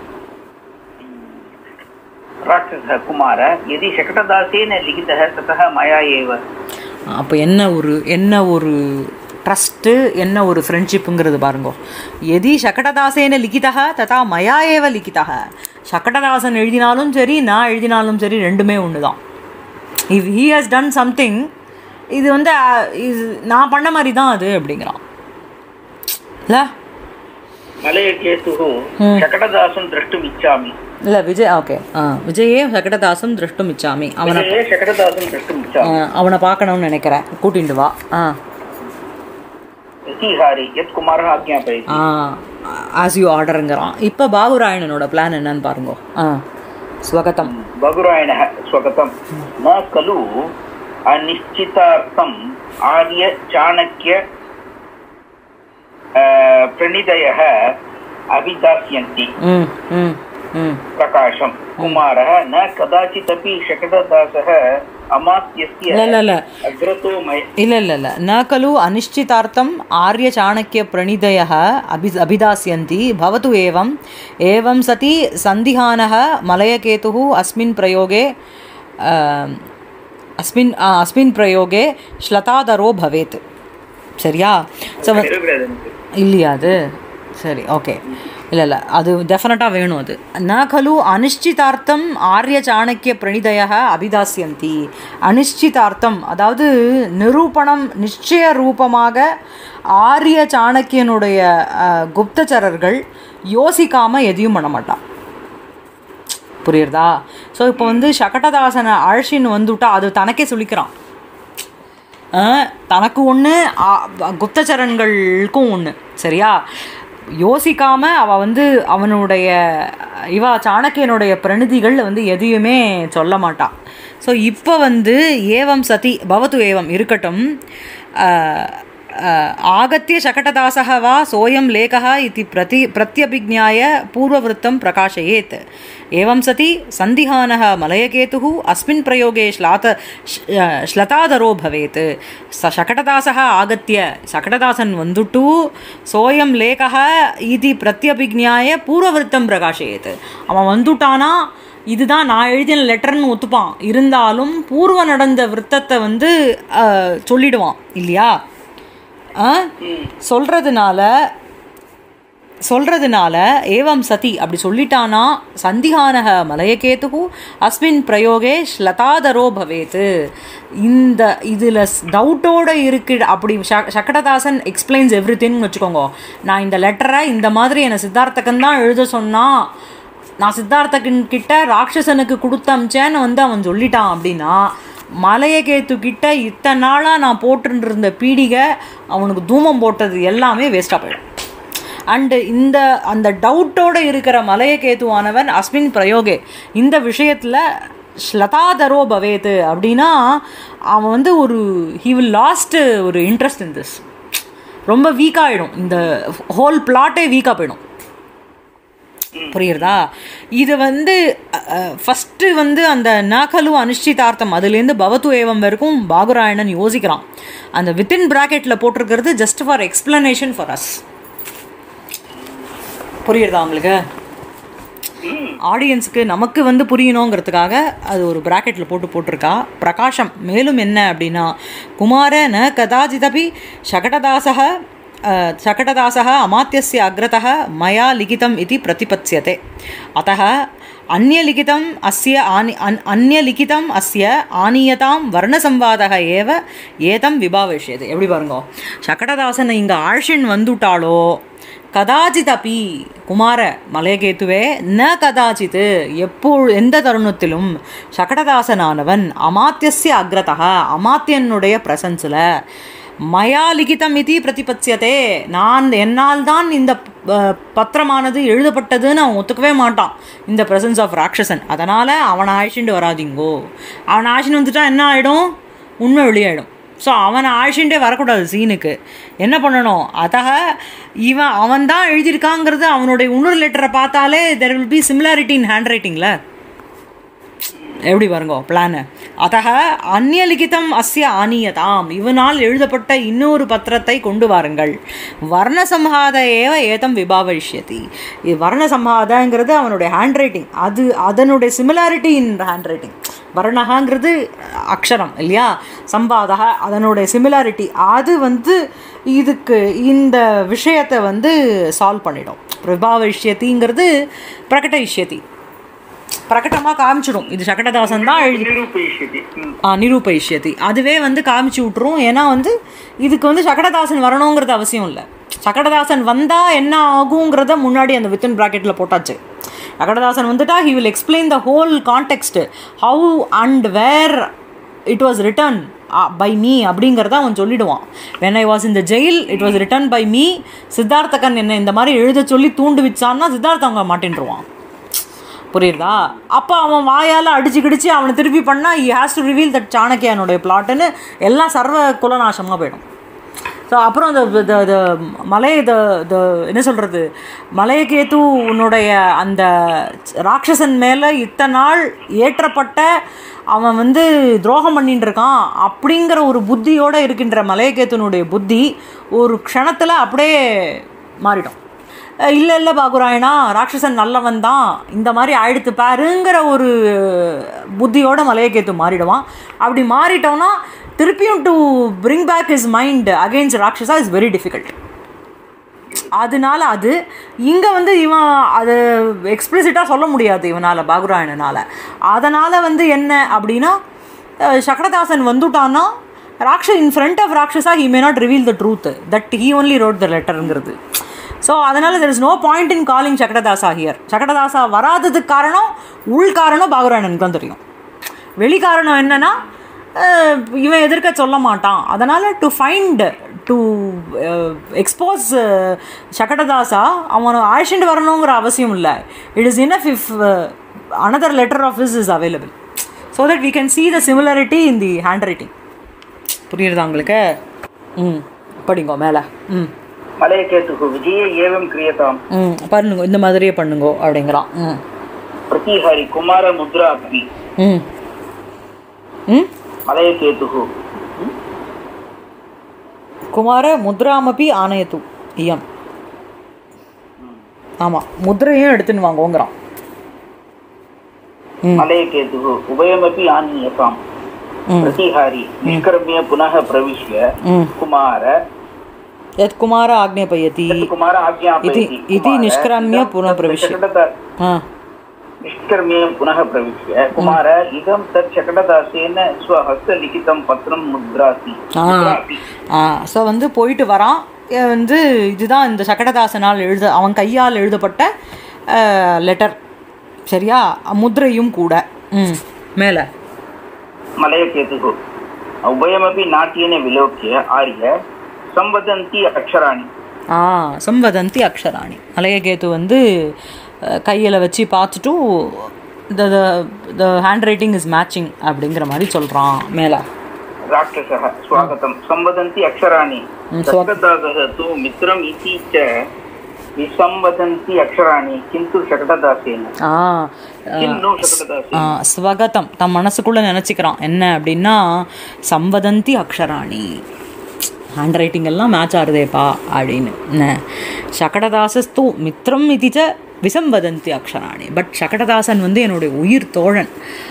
राक्षसः कुमार यदि शकटदासेन लिखितः ततः मया एव அப்போ என்ன ஒரு என்ன ஒரு ட்ரஸ்ட்டு என்ன ஒரு ஃப்ரெண்ட்ஷிப்புங்கிறது பாருங்க எதி சகடதாசேன லிகிதா ததா மயா ஏவ லிகிதா சகடதாசன் எழுதினாலும் சரி நான் எழுதினாலும் சரி ரெண்டுமே ஒன்று தான் if he has done something இது வந்து அஹ், இது நான் பண்ண மாதிரி தான் அது அப்படிங்கிறான் இல்லை मलयकेतुः शकटदासं द्रष्टुम् इच्छामि இல்லை விஜய் ஓகே ஆ விஜயே சகடதாசம் திருஷ்டும் இச்சாமி அவனை विजये शकटदासं द्रष्टुम् इच्छामि ஆ, அவனை பார்க்கணும்னு நினைக்கிறேன் கூட்டிட்டு வா ஆ इतिहारि यत् कुमारः आज्ञापयति ஆ ஆஸ் யூ ஆர்டருங்கிறான் இப்போ பாகுராயணனோட பிளான் என்னன்னு பாருங்க ஆ ஸ்வகதம் बगुरायणः स्वगतं न खलु अनिश्चितार्थम् आर्य चाणक्य अ, प्रणिधयः अभिदास्यन्ति ம் ம் ம் प्रकाशं कुमारः न कदाचिदपि शकटदासः अमात्यस्य இல்லை இல்லை இல்லை अग्रतो मय இல்லை இல்லை இல்லை न खलु अनिश्चितार्थम् आर्यचाणक्यप्रणिधयः अभि अभिदास्यन्ति भवतु एवम् एवं सति सन्दिहानः मलयकेतुः अस्मिन् प्रयोगे अ, अस्मिन् अ, अस्मिन् प्रयोगे श्लतादरो भवेत् சரியா ஸோ இல்லையா அது சரி ஓகே இல்லை இல்லை அது டெஃபினட்டாக வேணும் அது ந கலு அனிஷ்டிதார்த்தம் ஆரிய சாணக்கிய பிரணிதய அபிதாசியந்தி அனிஷ்டிதார்த்தம் அதாவது நிரூபணம் நிச்சய ரூபமாக ஆரிய சாணக்கியனுடைய அஹ், குப்தச்சரர்கள் யோசிக்காமல் எதையும் பண்ண மாட்டான் புரியுறதா ஸோ இப்போ வந்து சகடதாசனை அழச்சின்னு வந்துவிட்டா அது தனக்கே சொல்லிக்கிறான் அஹ், தனக்கு ஒன்று குப்தச்சரன்களுக்கும் ஒன்று சரியா யோசிக்காம அவ வந்து அவனுடைய இவா சாணக்கியனுடைய பிரணிதிகள் வந்து எதையுமே சொல்ல மாட்டான் ஸோ இப்போ வந்து ஏவம் சதி பவத்து ஏவம் இருக்கட்டும் அஹ், आगत्य शकटदासः वा सोऽयं लेखः इति प्रति प्रत्यभिज्ञाय पूर्ववृत्तं प्रकाशयेत् एवं सति सन्दिहानः मलयकेतुः अस्मिन् प्रयोगे श्लात श्लतादरो भवेत् स शकटदासः आगत्य शकटदासन् वन्दुटु सोऽयं लेखः इति प्रत्यभिज्ञाय பூர்வவிருத்தம் பிரகாஷயேத் அவன் வந்துட்டானா இதுதான் நான் எழுதின லெட்டர்னு ஒத்துப்பான் இருந்தாலும் பூர்வ நடந்த விருத்தத்தை வந்து அஹ், சொல்லிடுவான் இல்லையா ஆ? சொல்றதுனால சொல்றதுனால ஏவம் சதி அப்படி சொல்லிட்டானா சந்திகானக மலயகேது அஸ்மின் பிரயோகே ஸ்லதாதரோ பவேத்து இந்த இதில் டவுட்டோட இருக்கு அப்படி ச- சக்கடதாசன் எக்ஸ்பிளைன்ஸ் எவ்ரி திங்னு வச்சுக்கோங்க நான் இந்த லெட்டரை இந்த மாதிரி என்னை சித்தார்த்தகன் தான் எழுத சொன்னா நான் சித்தார்த்தகன் கிட்ட ராட்சசனுக்கு கொடுத்து அமிச்சேன்னு வந்து அவன் சொல்லிட்டான் அப்படின்னா மலையகேத்து கிட்ட இத்தனை நாளாக நான் போட்டுட்டு இருந்த பீடிகை அவனுக்கு தூமம் போட்டது எல்லாமே வேஸ்ட்டாக போயிடும் அண்டு இந்த அந்த டவுட்டோட இருக்கிற மலையகேத்துவானவன் அஸ்மின் பிரயோகே இந்த விஷயத்தில் ஸ்லதாதரோ பவேத்து அப்படின்னா அவன் வந்து ஒரு ஹி வில் லாஸ்ட் ஒரு இன்ட்ரெஸ்ட் இன் திஸ் ரொம்ப வீக் ஆகிடும் இந்த ஹோல் பிளாட்டே வீக்காக போயிடும் புரியுறதா இது வந்து ஃபஸ்ட்டு வந்து அந்த நகலு அனிஷ்டிதார்த்தம் அதுலேருந்து பவத்து ஏவம் வரைக்கும் பாகுராயணன் யோசிக்கிறான் அந்த வித்தின் ப்ராக்கெட்டில் போட்டிருக்கிறது just for explanation for us புரியுறதா உங்களுக்கு ஆடியன்ஸுக்கு நமக்கு வந்து புரியணுங்கிறதுக்காக அது ஒரு ப்ராக்கெட்டில் போட்டு போட்டிருக்கா பிரகாஷம் மேலும் என்ன அப்படின்னா குமார ந கதாச்சிதபி शकटदासः अ, शकटदासः अमात्यस्य अग्रतः मया लिखितम् इति प्रतिपत्स्यते अतः अन्यलिखितम् अस्य आनि अन् अन्यलिखितम् अस्य आनीयतां वर्णसंवादः एव ஏதம் விபாவிஷ்யது எப்படி பாருங்க சக்கடதாசன் இங்கே ஆழ்ஷின் வந்துட்டாளோ கதாச்சித் அப்பி குமார மலையகேத்துவே ந கதாச்சித் எப்போ எந்த தருணத்திலும் சகடதாசனானவன் அமாத்தியஸ்ய அக்ரதா அமாத்தியனுடைய பிரசன்ஸில் மயா லிகிதம் இது பிரதிபத்தியதே நான் என்னால் தான் இந்த அஹ், பத்திரமானது எழுதப்பட்டதுன்னு அவன் ஒத்துக்கவே மாட்டான் இந்த பிரசன்ஸ் ஆஃப் ராட்சசன் அதனால் அவனை அழைச்சிட்டு வராதீங்கோ அவனை அழைச்சிட்டு வந்துட்டா என்ன ஆகிடும் உண்மை வெளியாயிடும் ஸோ அவனை ஆழ்ச்சிண்டே வரக்கூடாது சீனுக்கு என்ன பண்ணணும் அத்தக இவன் அவன் தான் எழுதியிருக்காங்கிறது அவனுடைய இன்னொரு லெட்டரை பார்த்தாலே there will be similarity in hand ரைட்டிங்கில் எப்படி பாருங்க பிளானு அத்தக அந்நியலிகிதம் அஸ்ய ஆனியதாம் இவனால் எழுதப்பட்ட இன்னொரு பத்திரத்தை கொண்டு வாருங்கள் வர்ணசம்ஹாத ஏவ ஏதம் விபாவயிஷ்யதி இது வர்ணசம்ஹாதங்கிறது அவனுடைய ஹேண்ட் ரைட்டிங் அது அதனுடைய சிமிலாரிட்டி இன் ஹேண்ட் ரைட்டிங் வர்ணகாங்கிறது அக்ஷரம் இல்லையா சம்பாதக அதனுடைய சிமிலாரிட்டி அது வந்து இதுக்கு இந்த விஷயத்தை வந்து சால்வ் பண்ணிடும் விபாவயிஷ்யதிங்கிறது பிரகடயிஷ்யதி பிரகடமாக காமிச்சிடும் இது சகடதாசன் தான் எழுதி நிரூபயிஷ்யதி ம். ஆ, நிரூபயிஷ்யதி அதுவே வந்து காமிச்சு விட்ரும் ஏன்னா வந்து இதுக்கு வந்து சகடதாசன் வரணுங்கிறது அவசியம் இல்லை சகடதாசன் வந்தால் என்ன ஆகுங்கிறத முன்னாடி அந்த வித்தின் ப்ராக்கெட்டில் போட்டாச்சு சகடதாசன் வந்துட்டா he will explain the whole context how and where it was written by me அப்படிங்கிறத அவன் சொல்லிடுவான் வென் ஐ வாஸ் இந்த jail it was written by me Siddharthakan என்ன இந்த மாதிரி எழுத சொல்லி தூண்டு வச்சான்னா சித்தார்த்த அவங்க மாட்டேன்ருவான் புரியுதா அப்போ அவன் வாயால் அடிச்சு கிடிச்சு அவனை திருப்பி பண்ணால் he has to reveal that சாணக்கியனுடைய பிளாட்டுன்னு எல்லாம் சர்வ குலநாசமாக போயிடும் ஸோ அப்புறம் அந்த the- the மலைய த த என்ன சொல்கிறது மலையகேத்து உன்னுடைய அந்த ராட்சசன் மேலே இத்தனை நாள் ஏற்றப்பட்ட அவன் வந்து துரோகம் பண்ணிட்டு இருக்கான் அப்படிங்கிற ஒரு புத்தியோடு இருக்கின்ற மலையகேத்துனுடைய புத்தி ஒரு க்ஷணத்தில் அப்படியே மாறிடும் இல்லை இல்லை பாகுராயனா ராட்சசன் நல்லவன் தான் இந்த மாதிரி ஆயிடுத்து பாருங்கிற ஒரு புத்தியோட மலையக்கேத்து மாறிடுவான் அப்படி மாறிட்டோன்னா திருப்பியும் to bring back is mind against Rakshasa is very difficult அதனால அது இங்கே வந்து இவன் அது எக்ஸ்பிளிசிட்டாக சொல்ல முடியாது இவனால் பாகுராயணனால் அதனால் வந்து என்ன அப்படின்னா அஹ், சக்கரதாசன் வந்துட்டான்னா ராட்ச in front of Rakshasa he may not reveal the truth that he only wrote the லெட்டருங்கிறது ஸோ அதனால் there is no point in calling Chakkaradasa here Chakkaradasa வராததுக்கு காரணம் உள் காரணம் பாகுராயணனுக்கு தான் தெரியும் வெளி காரணம் என்னன்னா அஹ், இவன் எதிர்க்க சொல்ல மாட்டான் அதனால் to find to expose Sakatadasa அவனை அழைச்சிட்டு வரணுங்கிற அவசியம் இல்லை it is enough if another letter of is is available so that we can see the similarity in the hand writing புரியுறதா உங்களுக்கு ம் படிங்கோ மேலே ம் மலையகேதுகு விஜயே ஏவம் கிரியதாம் ம் பண்ணுங்க இந்த மாதிரியே பண்ணுங்கோ அப்படிங்கிறான் ம் பிரதிஹாரி குமார முத்ரா அப்பி ம் ம் மலையகேதுகு குமார முத்ராமபி ஆனயத்து இயம் ஆமாம் முத்ரையும் எடுத்துன்னு வாங்கோங்கிறான் ம் மலையகேதுகு உபயமபி ஆனீயதாம் ம் பிரதிஹாரி நிஷ்கர்மிய புனः பிரவிஷ்ய ம் குமார यत् कुमार आज्ञापयति कुमार आज्ञापयति इति इति निष्क्राम्य पुनः प्रविश्य शकटदा- हा निष्कर्म्य पुनः प्रविश्य कुमार इदं तत् शकटदासेन स्वहस्तलिखितं पत्रं मुद्रासि ஆ मुद्रापि ஆ ஸோ வந்து போயிட்டு வரான் அஹ் வந்து இதுதான் இந்த சகடதாசனால் எழுத அவன் கையால் எழுதப்பட்ட லெட்டர் சரியா முத்ரையும் கூட ம் மேலே मलयकेतुः उभयमपि नाट्येन विलोक्य आर्य संवदन्ति अक्षराणि ஆ சம்பதந்தி அக்ஷராணி மலையகேத்து வந்து கையில் வச்சு பார்த்துட்டு the the hand writing is matching அப்படிங்கிற மாதிரி சொல்கிறான் மேலே राक्षसः स्वागतं संवदन्ति अक्षराणि हम्म, स्वा- शकटदासः तु मित्रम् इति च विसंवदन्ति अक्षराणि किन्तु शकटदासेन ஆ किं नो शकटदासेन ஆ, ஸ்வகதம் தம் மனசுக்குள்ளே நினச்சிக்கிறான் என்ன அப்படின்னா சம்பதந்தி அக்ஷராணி ஹேண்ட் ரைட்டிங் எல்லாம் மேட்ச் ஆகுதேப்பா அப்படின்னு என்ன சகடதாசஸ்து மித்ரம் இதுச்ச விசம்பதந்தி அக்ஷராணி பட் சகடதாசன் வந்து என்னுடைய உயிர் தோழன்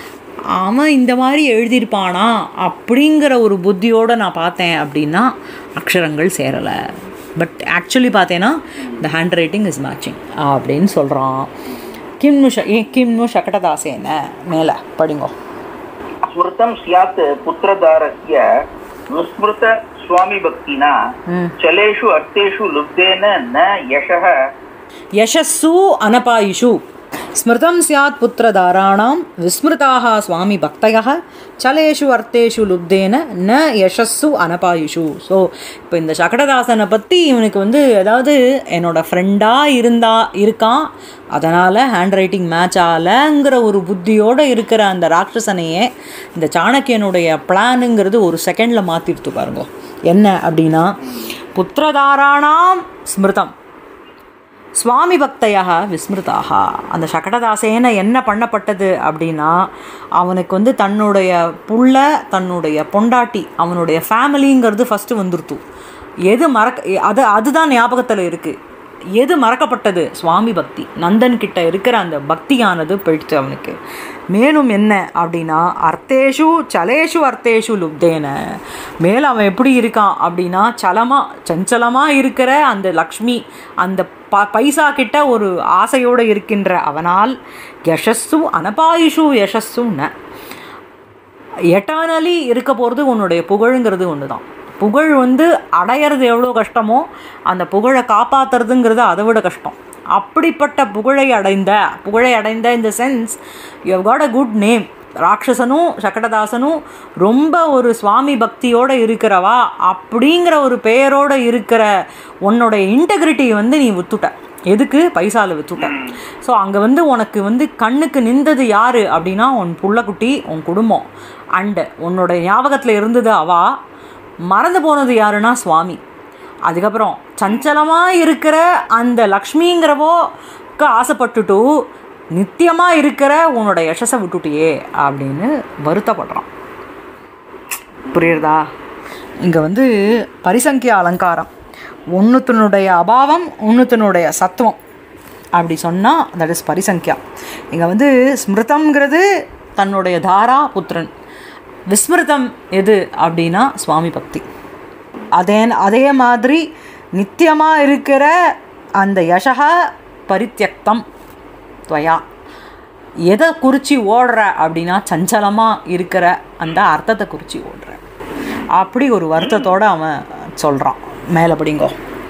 அவன் இந்த மாதிரி எழுதியிருப்பானா அப்படிங்கிற ஒரு புத்தியோடு நான் பார்த்தேன் அப்படின்னா அக்ஷரங்கள் சேரலை பட் ஆக்சுவலி பார்த்தேன்னா இந்த ஹேண்ட் ரைட்டிங் இஸ் மேட்சிங் அப்படின்னு சொல்கிறான் கிம்னு ஷ ஏ கிம்னு சகடதாசேன மேலே படிங்கோ स्मृतं स्यात् पुत्रदारस्य विस्मृत स्वामिभक्तिना ம் चलेषु अर्थेषु लुब्धेन न यशः यशस्सु अनपायिषु स्मृतं स्यात् पुत्रदाराणां विस्मृताः स्वामि भक्तयः சலேஷு அர்த்தேஷு லுப்தேன ந யசஸ்ஸு அனபாயுஷு ஸோ இப்போ இந்த சகடதாசனை பற்றி இவனுக்கு வந்து அதாவது என்னோட ஃப்ரெண்டாக இருந்தா இருக்கான் அதனால் ஹேண்ட் ரைட்டிங் மேட்ச் ஆகலைங்கிற ஒரு புத்தியோடு இருக்கிற அந்த ராட்சசனையே இந்த சாணக்கியனுடைய பிளானுங்கிறது ஒரு செகண்டில் மாற்றிடுத்து பாருங்க என்ன அப்படின்னா புத்திரதாராணாம் ஸ்மிருதம் சுவாமி பக்தையாக விஸ்மிருதாக அந்த சகடதாசேன என்ன பண்ணப்பட்டது அப்படின்னா அவனுக்கு வந்து தன்னுடைய புள்ள தன்னுடைய பொண்டாட்டி அவனுடைய ஃபேமிலிங்கிறது ஃபஸ்ட்டு வந்துருத்து எது மறக்க அது அதுதான் ஞாபகத்தில் இருக்குது எது மறக்கப்பட்டது சுவாமி பக்தி நந்தன் கிட்ட இருக்கிற அந்த பக்தியானது போயிடுச்சு அவனுக்கு மேலும் என்ன அப்படின்னா அர்த்தேஷு சலேஷு அர்த்தேஷு லுப்தேன மேல அவன் எப்படி இருக்கான் அப்படின்னா சலமாக சஞ்சலமாக இருக்கிற அந்த லக்ஷ்மி அந்த ப பைசா கிட்ட ஒரு ஆசையோடு இருக்கின்ற அவனால் யசஸ்ஸு அனபாயுஷு யசஸ்ஸு ந எட்டர்னலி இருக்க போகிறது உன்னுடைய புகழுங்கிறது ஒன்று தான் புகழ் வந்து அடையிறது எவ்வளோ கஷ்டமோ அந்த புகழை காப்பாற்றுறதுங்கிறது அதை விட கஷ்டம் அப்படிப்பட்ட புகழை அடைந்த புகழை அடைந்த இந்த sense you got a good name ராட்சசனும் சக்கடதாசனும் ரொம்ப ஒரு சுவாமி பக்தியோடு இருக்கிறவா அப்படிங்கிற ஒரு பெயரோடு இருக்கிற உன்னோட இன்டெகிரிட்டி வந்து நீ வித்துட்ட எதுக்கு பைசாவில் வித்துட்ட ஸோ அங்கே வந்து உனக்கு வந்து கண்ணுக்கு நின்றது யார் அப்படின்னா உன் புள்ளக்குட்டி உன் குடும்பம் அண்டு உன்னோட ஞாபகத்தில் இருந்தது அவா மறந்து போனது யாருன்னா சுவாமி அதுக்கப்புறம் சஞ்சலமாக இருக்கிற அந்த லக்ஷ்மிங்கிறவோக்கு ஆசைப்பட்டுட்டு நித்தியமாக இருக்கிற உன்னோட யசஸை விட்டுட்டியே அப்படின்னு வருத்தப்படுறான் புரியுறதா இங்கே வந்து பரிசங்கிய அலங்காரம் ஒன்றுத்தினுடைய அபாவம் ஒன்றுத்தினுடைய சத்துவம் அப்படி சொன்னால் தட் இஸ் பரிசங்கியா இங்கே வந்து ஸ்மிருதம்ங்கிறது தன்னுடைய தாரா புத்திரன் விஸ்மிருதம் எது அப்படின்னா சுவாமி பக்தி அதே அதே மாதிரி நித்தியமாக இருக்கிற அந்த யசக பரித்தியக்தம் துவயா எதை குறித்து ஓடுற அப்படின்னா சஞ்சலமாக இருக்கிற அந்த அர்த்தத்தை குறித்து ஓடுற அப்படி ஒரு வருத்தத்தோடு அவன் சொல்கிறான் மேலே படிங்கோ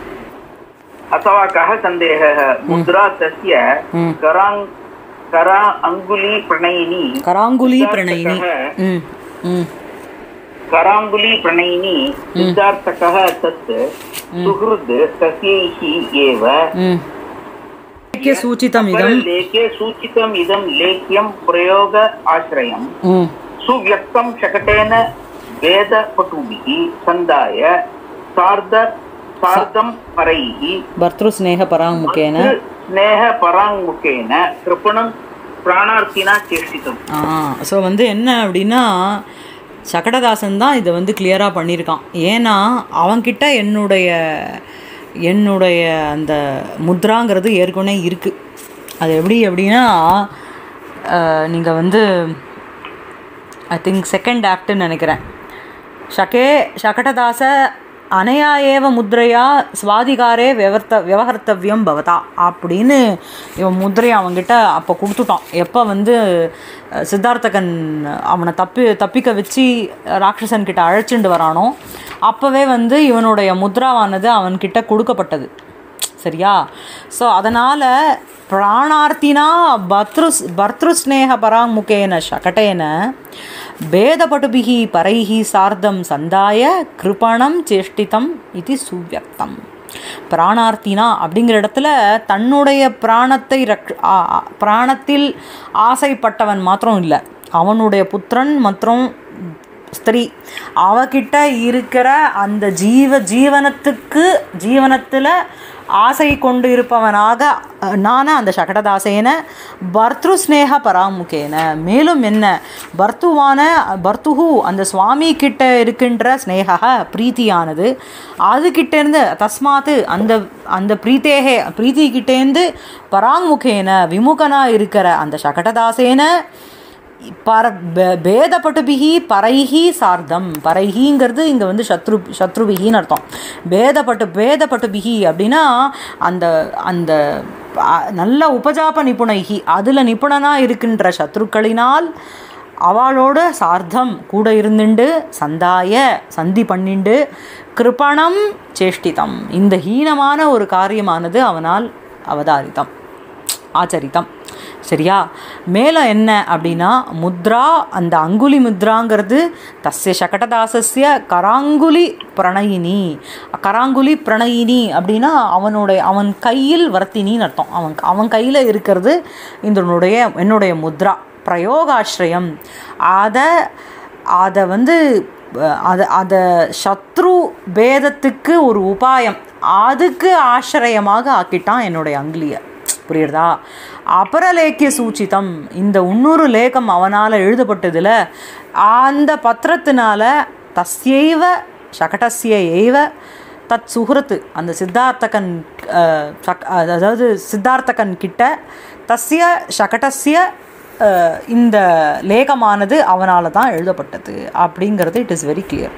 अथवा कः सन्देहः मुद्रा तस्य कराङ् करा अङ्गुली प्रणयिनी கராங்குலி பிரணயினி ம் ம் कराङ्गुली प्रणयिनी सिद्धार्थकः तत् सुहृद् तस्यैः एव ம் சூச்சிதம் இதம் लेखे सूचितम् इदं लेख्यं प्रयोग आश्रयम् ம் सुव्यक्तं शकटेन वेदपटुभिः सन्धाय சார்த சார்தம் பரைஹி பர்த்ரு ஸ்நேக பராமுகேன ஸ்நேக பராங்முகேன கிருப்பணம் பிராணார்த்தினா சேஷ்டிதம் ஸோ வந்து என்ன அப்படின்னா சகடதாசன் தான் இதை வந்து கிளியராக பண்ணியிருக்கான் ஏன்னா அவன்கிட்ட என்னுடைய என்னுடைய அந்த முத்ராங்கிறது ஏற்கனவே இருக்குது அது எப்படி அப்படின்னா நீங்கள் வந்து ஐ திங்க் செகண்ட் ஆக்ட்னு நினைக்கிறேன் ஷகே ஷகடதாச அனையா ஏவ முத்ரையா சுவாதிகாரே விவர்த்த விவகர்த்தவியம் பவதா அப்படின்னு இவன் முத்ரையை அவன்கிட்ட அப்போ கொடுத்துட்டான் எப்போ வந்து அஹ், சித்தார்த்தகன் அவனை தப்பி தப்பிக்க வச்சு ராட்சசன் கிட்ட அழைச்சிட்டு வரானோ அப்போவே வந்து இவனுடைய முத்ராவானது அவன்கிட்ட கொடுக்கப்பட்டது சரியா ஸோ அதனால் பிராணார்த்தினா பர்த்ருஸ் பர்த்ருஸ்நேக பராமுகேன சகட்டேன பேதபட்டுபிகி பரைஹி சார்த்தம் சந்தாய கிருபணம் சேஷ்டிதம் இது சுவியக்தம் பிராணார்த்தினா அப்படிங்கிற இடத்துல தன்னுடைய பிராணத்தை ரக் ஆ- ஆ- பிராணத்தில் ஆசைப்பட்டவன் மாத்திரம் இல்லை அவனுடைய புத்திரன் மற்றும் ஸ்திரீ அவகிட்ட இருக்கிற அந்த ஜீவ ஜீவனத்துக்கு ஜீவனத்தில் ஆசை கொண்டு இருப்பவனாக அஹ், நான அந்த சகடதாசேன பர்த்ரு ஸ்நேக பராமுகேன மேலும் என்ன பர்த்துவான பர்த்துஹு அந்த சுவாமி கிட்ட இருக்கின்ற ஸ்நேகா பிரீத்தியானது அதுகிட்டேருந்து தஸ்மாத்து அந்த அந்த பிரீத்தேகே பிரீத்தி கிட்டேருந்து பராங்முகேன விமுகனா இருக்கிற அந்த சகடதாசேன பர பே- பேதப்பட்டுபிகி பரைஹி சார்த்தம் பரைஹிங்கிறது இங்கே வந்து சத்ரு சத்ருபிகின்னு அர்த்தம் பேதப்பட்டு பேதப்பட்டுபிகி அப்படின்னா அந்த அந்த அ, நல்ல உபஜாப நிபுணைகி அதில் நிபுணனாக இருக்கின்ற சத்ருக்களினால் அவளோட சார்த்தம் கூட இருந்துண்டு சந்தாய சந்தி பண்ணிண்டு கிருபணம் சேஷ்டிதம் இந்த ஹீனமான ஒரு காரியமானது அவனால் அவதாரித்தம் ஆச்சரித்தம் சரியா மேலே என்ன அப்படின்னா முத்ரா அந்த அங்குலி முத்ராங்கிறது தஸ்ய சகடதாசஸ்ய கராங்குலி பிரணயினி கராங்குலி பிரணயினி அப்படின்னா அவனுடைய அவன் கையில் வர்த்தினின்னு அர்த்தம் அவன் அவன் கையில் இருக்கிறது இதனுடைய என்னுடைய முத்ரா பிரயோகாஸ்ரயம் அதை அதை வந்து அஹ், அதை அதை சத்ரு பேதத்துக்கு ஒரு உபாயம் அதுக்கு ஆசிரயமாக ஆக்கிட்டான் என்னுடைய அங்குலியை புரியுறதா அபரலேக்கிய சூச்சிதம் இந்த இன்னொரு லேகம் அவனால் எழுதப்பட்டதில் அந்த பத்திரத்தினால தஸ்யைவ சகடஸ்ய ஏவ தத் சுஹ்ருத்து அந்த சித்தார்த்தகன் அஹ், சக்- அதாவது சித்தார்த்தகன் கிட்ட தஸ்ய சகடஸ்ய அஹ், இந்த லேகமானது அவனால் தான் எழுதப்பட்டது அப்படிங்கிறது இட் இஸ் வெரி கிளியர்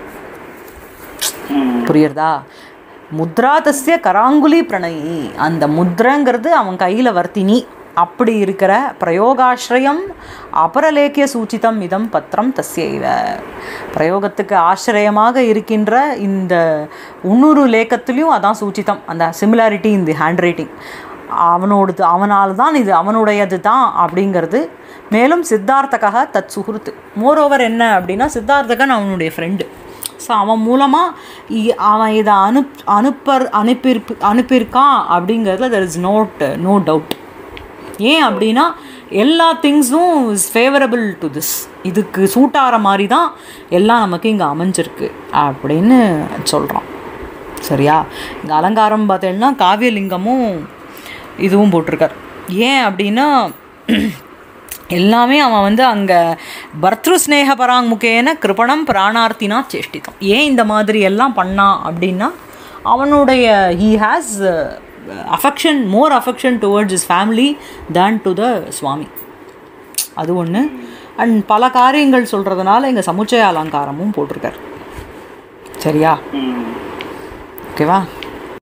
புரியுறதா முத்ரா தஸ்ய கராங்குலி பிரணயி அந்த முத்ரங்கிறது அவன் கையில் வர்த்தினி அப்படி இருக்கிற பிரயோகாஸ்ரயம் அபரலேக்கிய சூச்சிதம் இதம் பத்திரம் தஸ்யைவ பிரயோகத்துக்கு ஆசிரியமாக இருக்கின்ற இந்த உன்னூறு லேக்கத்துலேயும் அதான் சூச்சிதம் அந்த சிமிலாரிட்டி இந்த ஹேண்ட் ரைட்டிங் அவனோடது அவனால் தான் இது அவனுடையது தான் அப்படிங்கிறது மேலும் சித்தார்த்தகா தத் சுகுருத்து மோரோவர் என்ன அப்படின்னா சித்தார்த்தகன் அவனுடைய ஃப்ரெண்டு ஸோ அவன் மூலமாக அவன் இதை அனுப் அனுப்பர் அனுப்பியிருப்பு அனுப்பியிருக்கான் அப்படிங்கிறதுல there is note no doubt ஏன் அப்படின்னா எல்லா திங்ஸும் இஸ் ஃபேவரபிள் டு திஸ் இதுக்கு சூட் ஆகிற மாதிரி தான் எல்லாம் நமக்கு இங்கே அமைஞ்சிருக்கு அப்படின்னு சொல்கிறான் சரியா இந்த அலங்காரம் பார்த்தீங்கன்னா காவியலிங்கமும் இதுவும் போட்டிருக்கார் ஏன் அப்படின்னா எல்லாமே அவன் வந்து அங்கே பர்த்ரு ஸ்நேக பராங்முகேன கிருபணம் பிராணார்த்தினா சேஷ்டிதம் ஏன் இந்த மாதிரி எல்லாம் பண்ணான் அப்படின்னா அவனுடைய he has affection more affection towards is family then to the swami அது ஒன்று அண்ட் பல காரியங்கள் சொல்கிறதுனால இங்கே சமுச்சய அலங்காரமும் போட்டிருக்கார் சரியா ம் ஓகேவா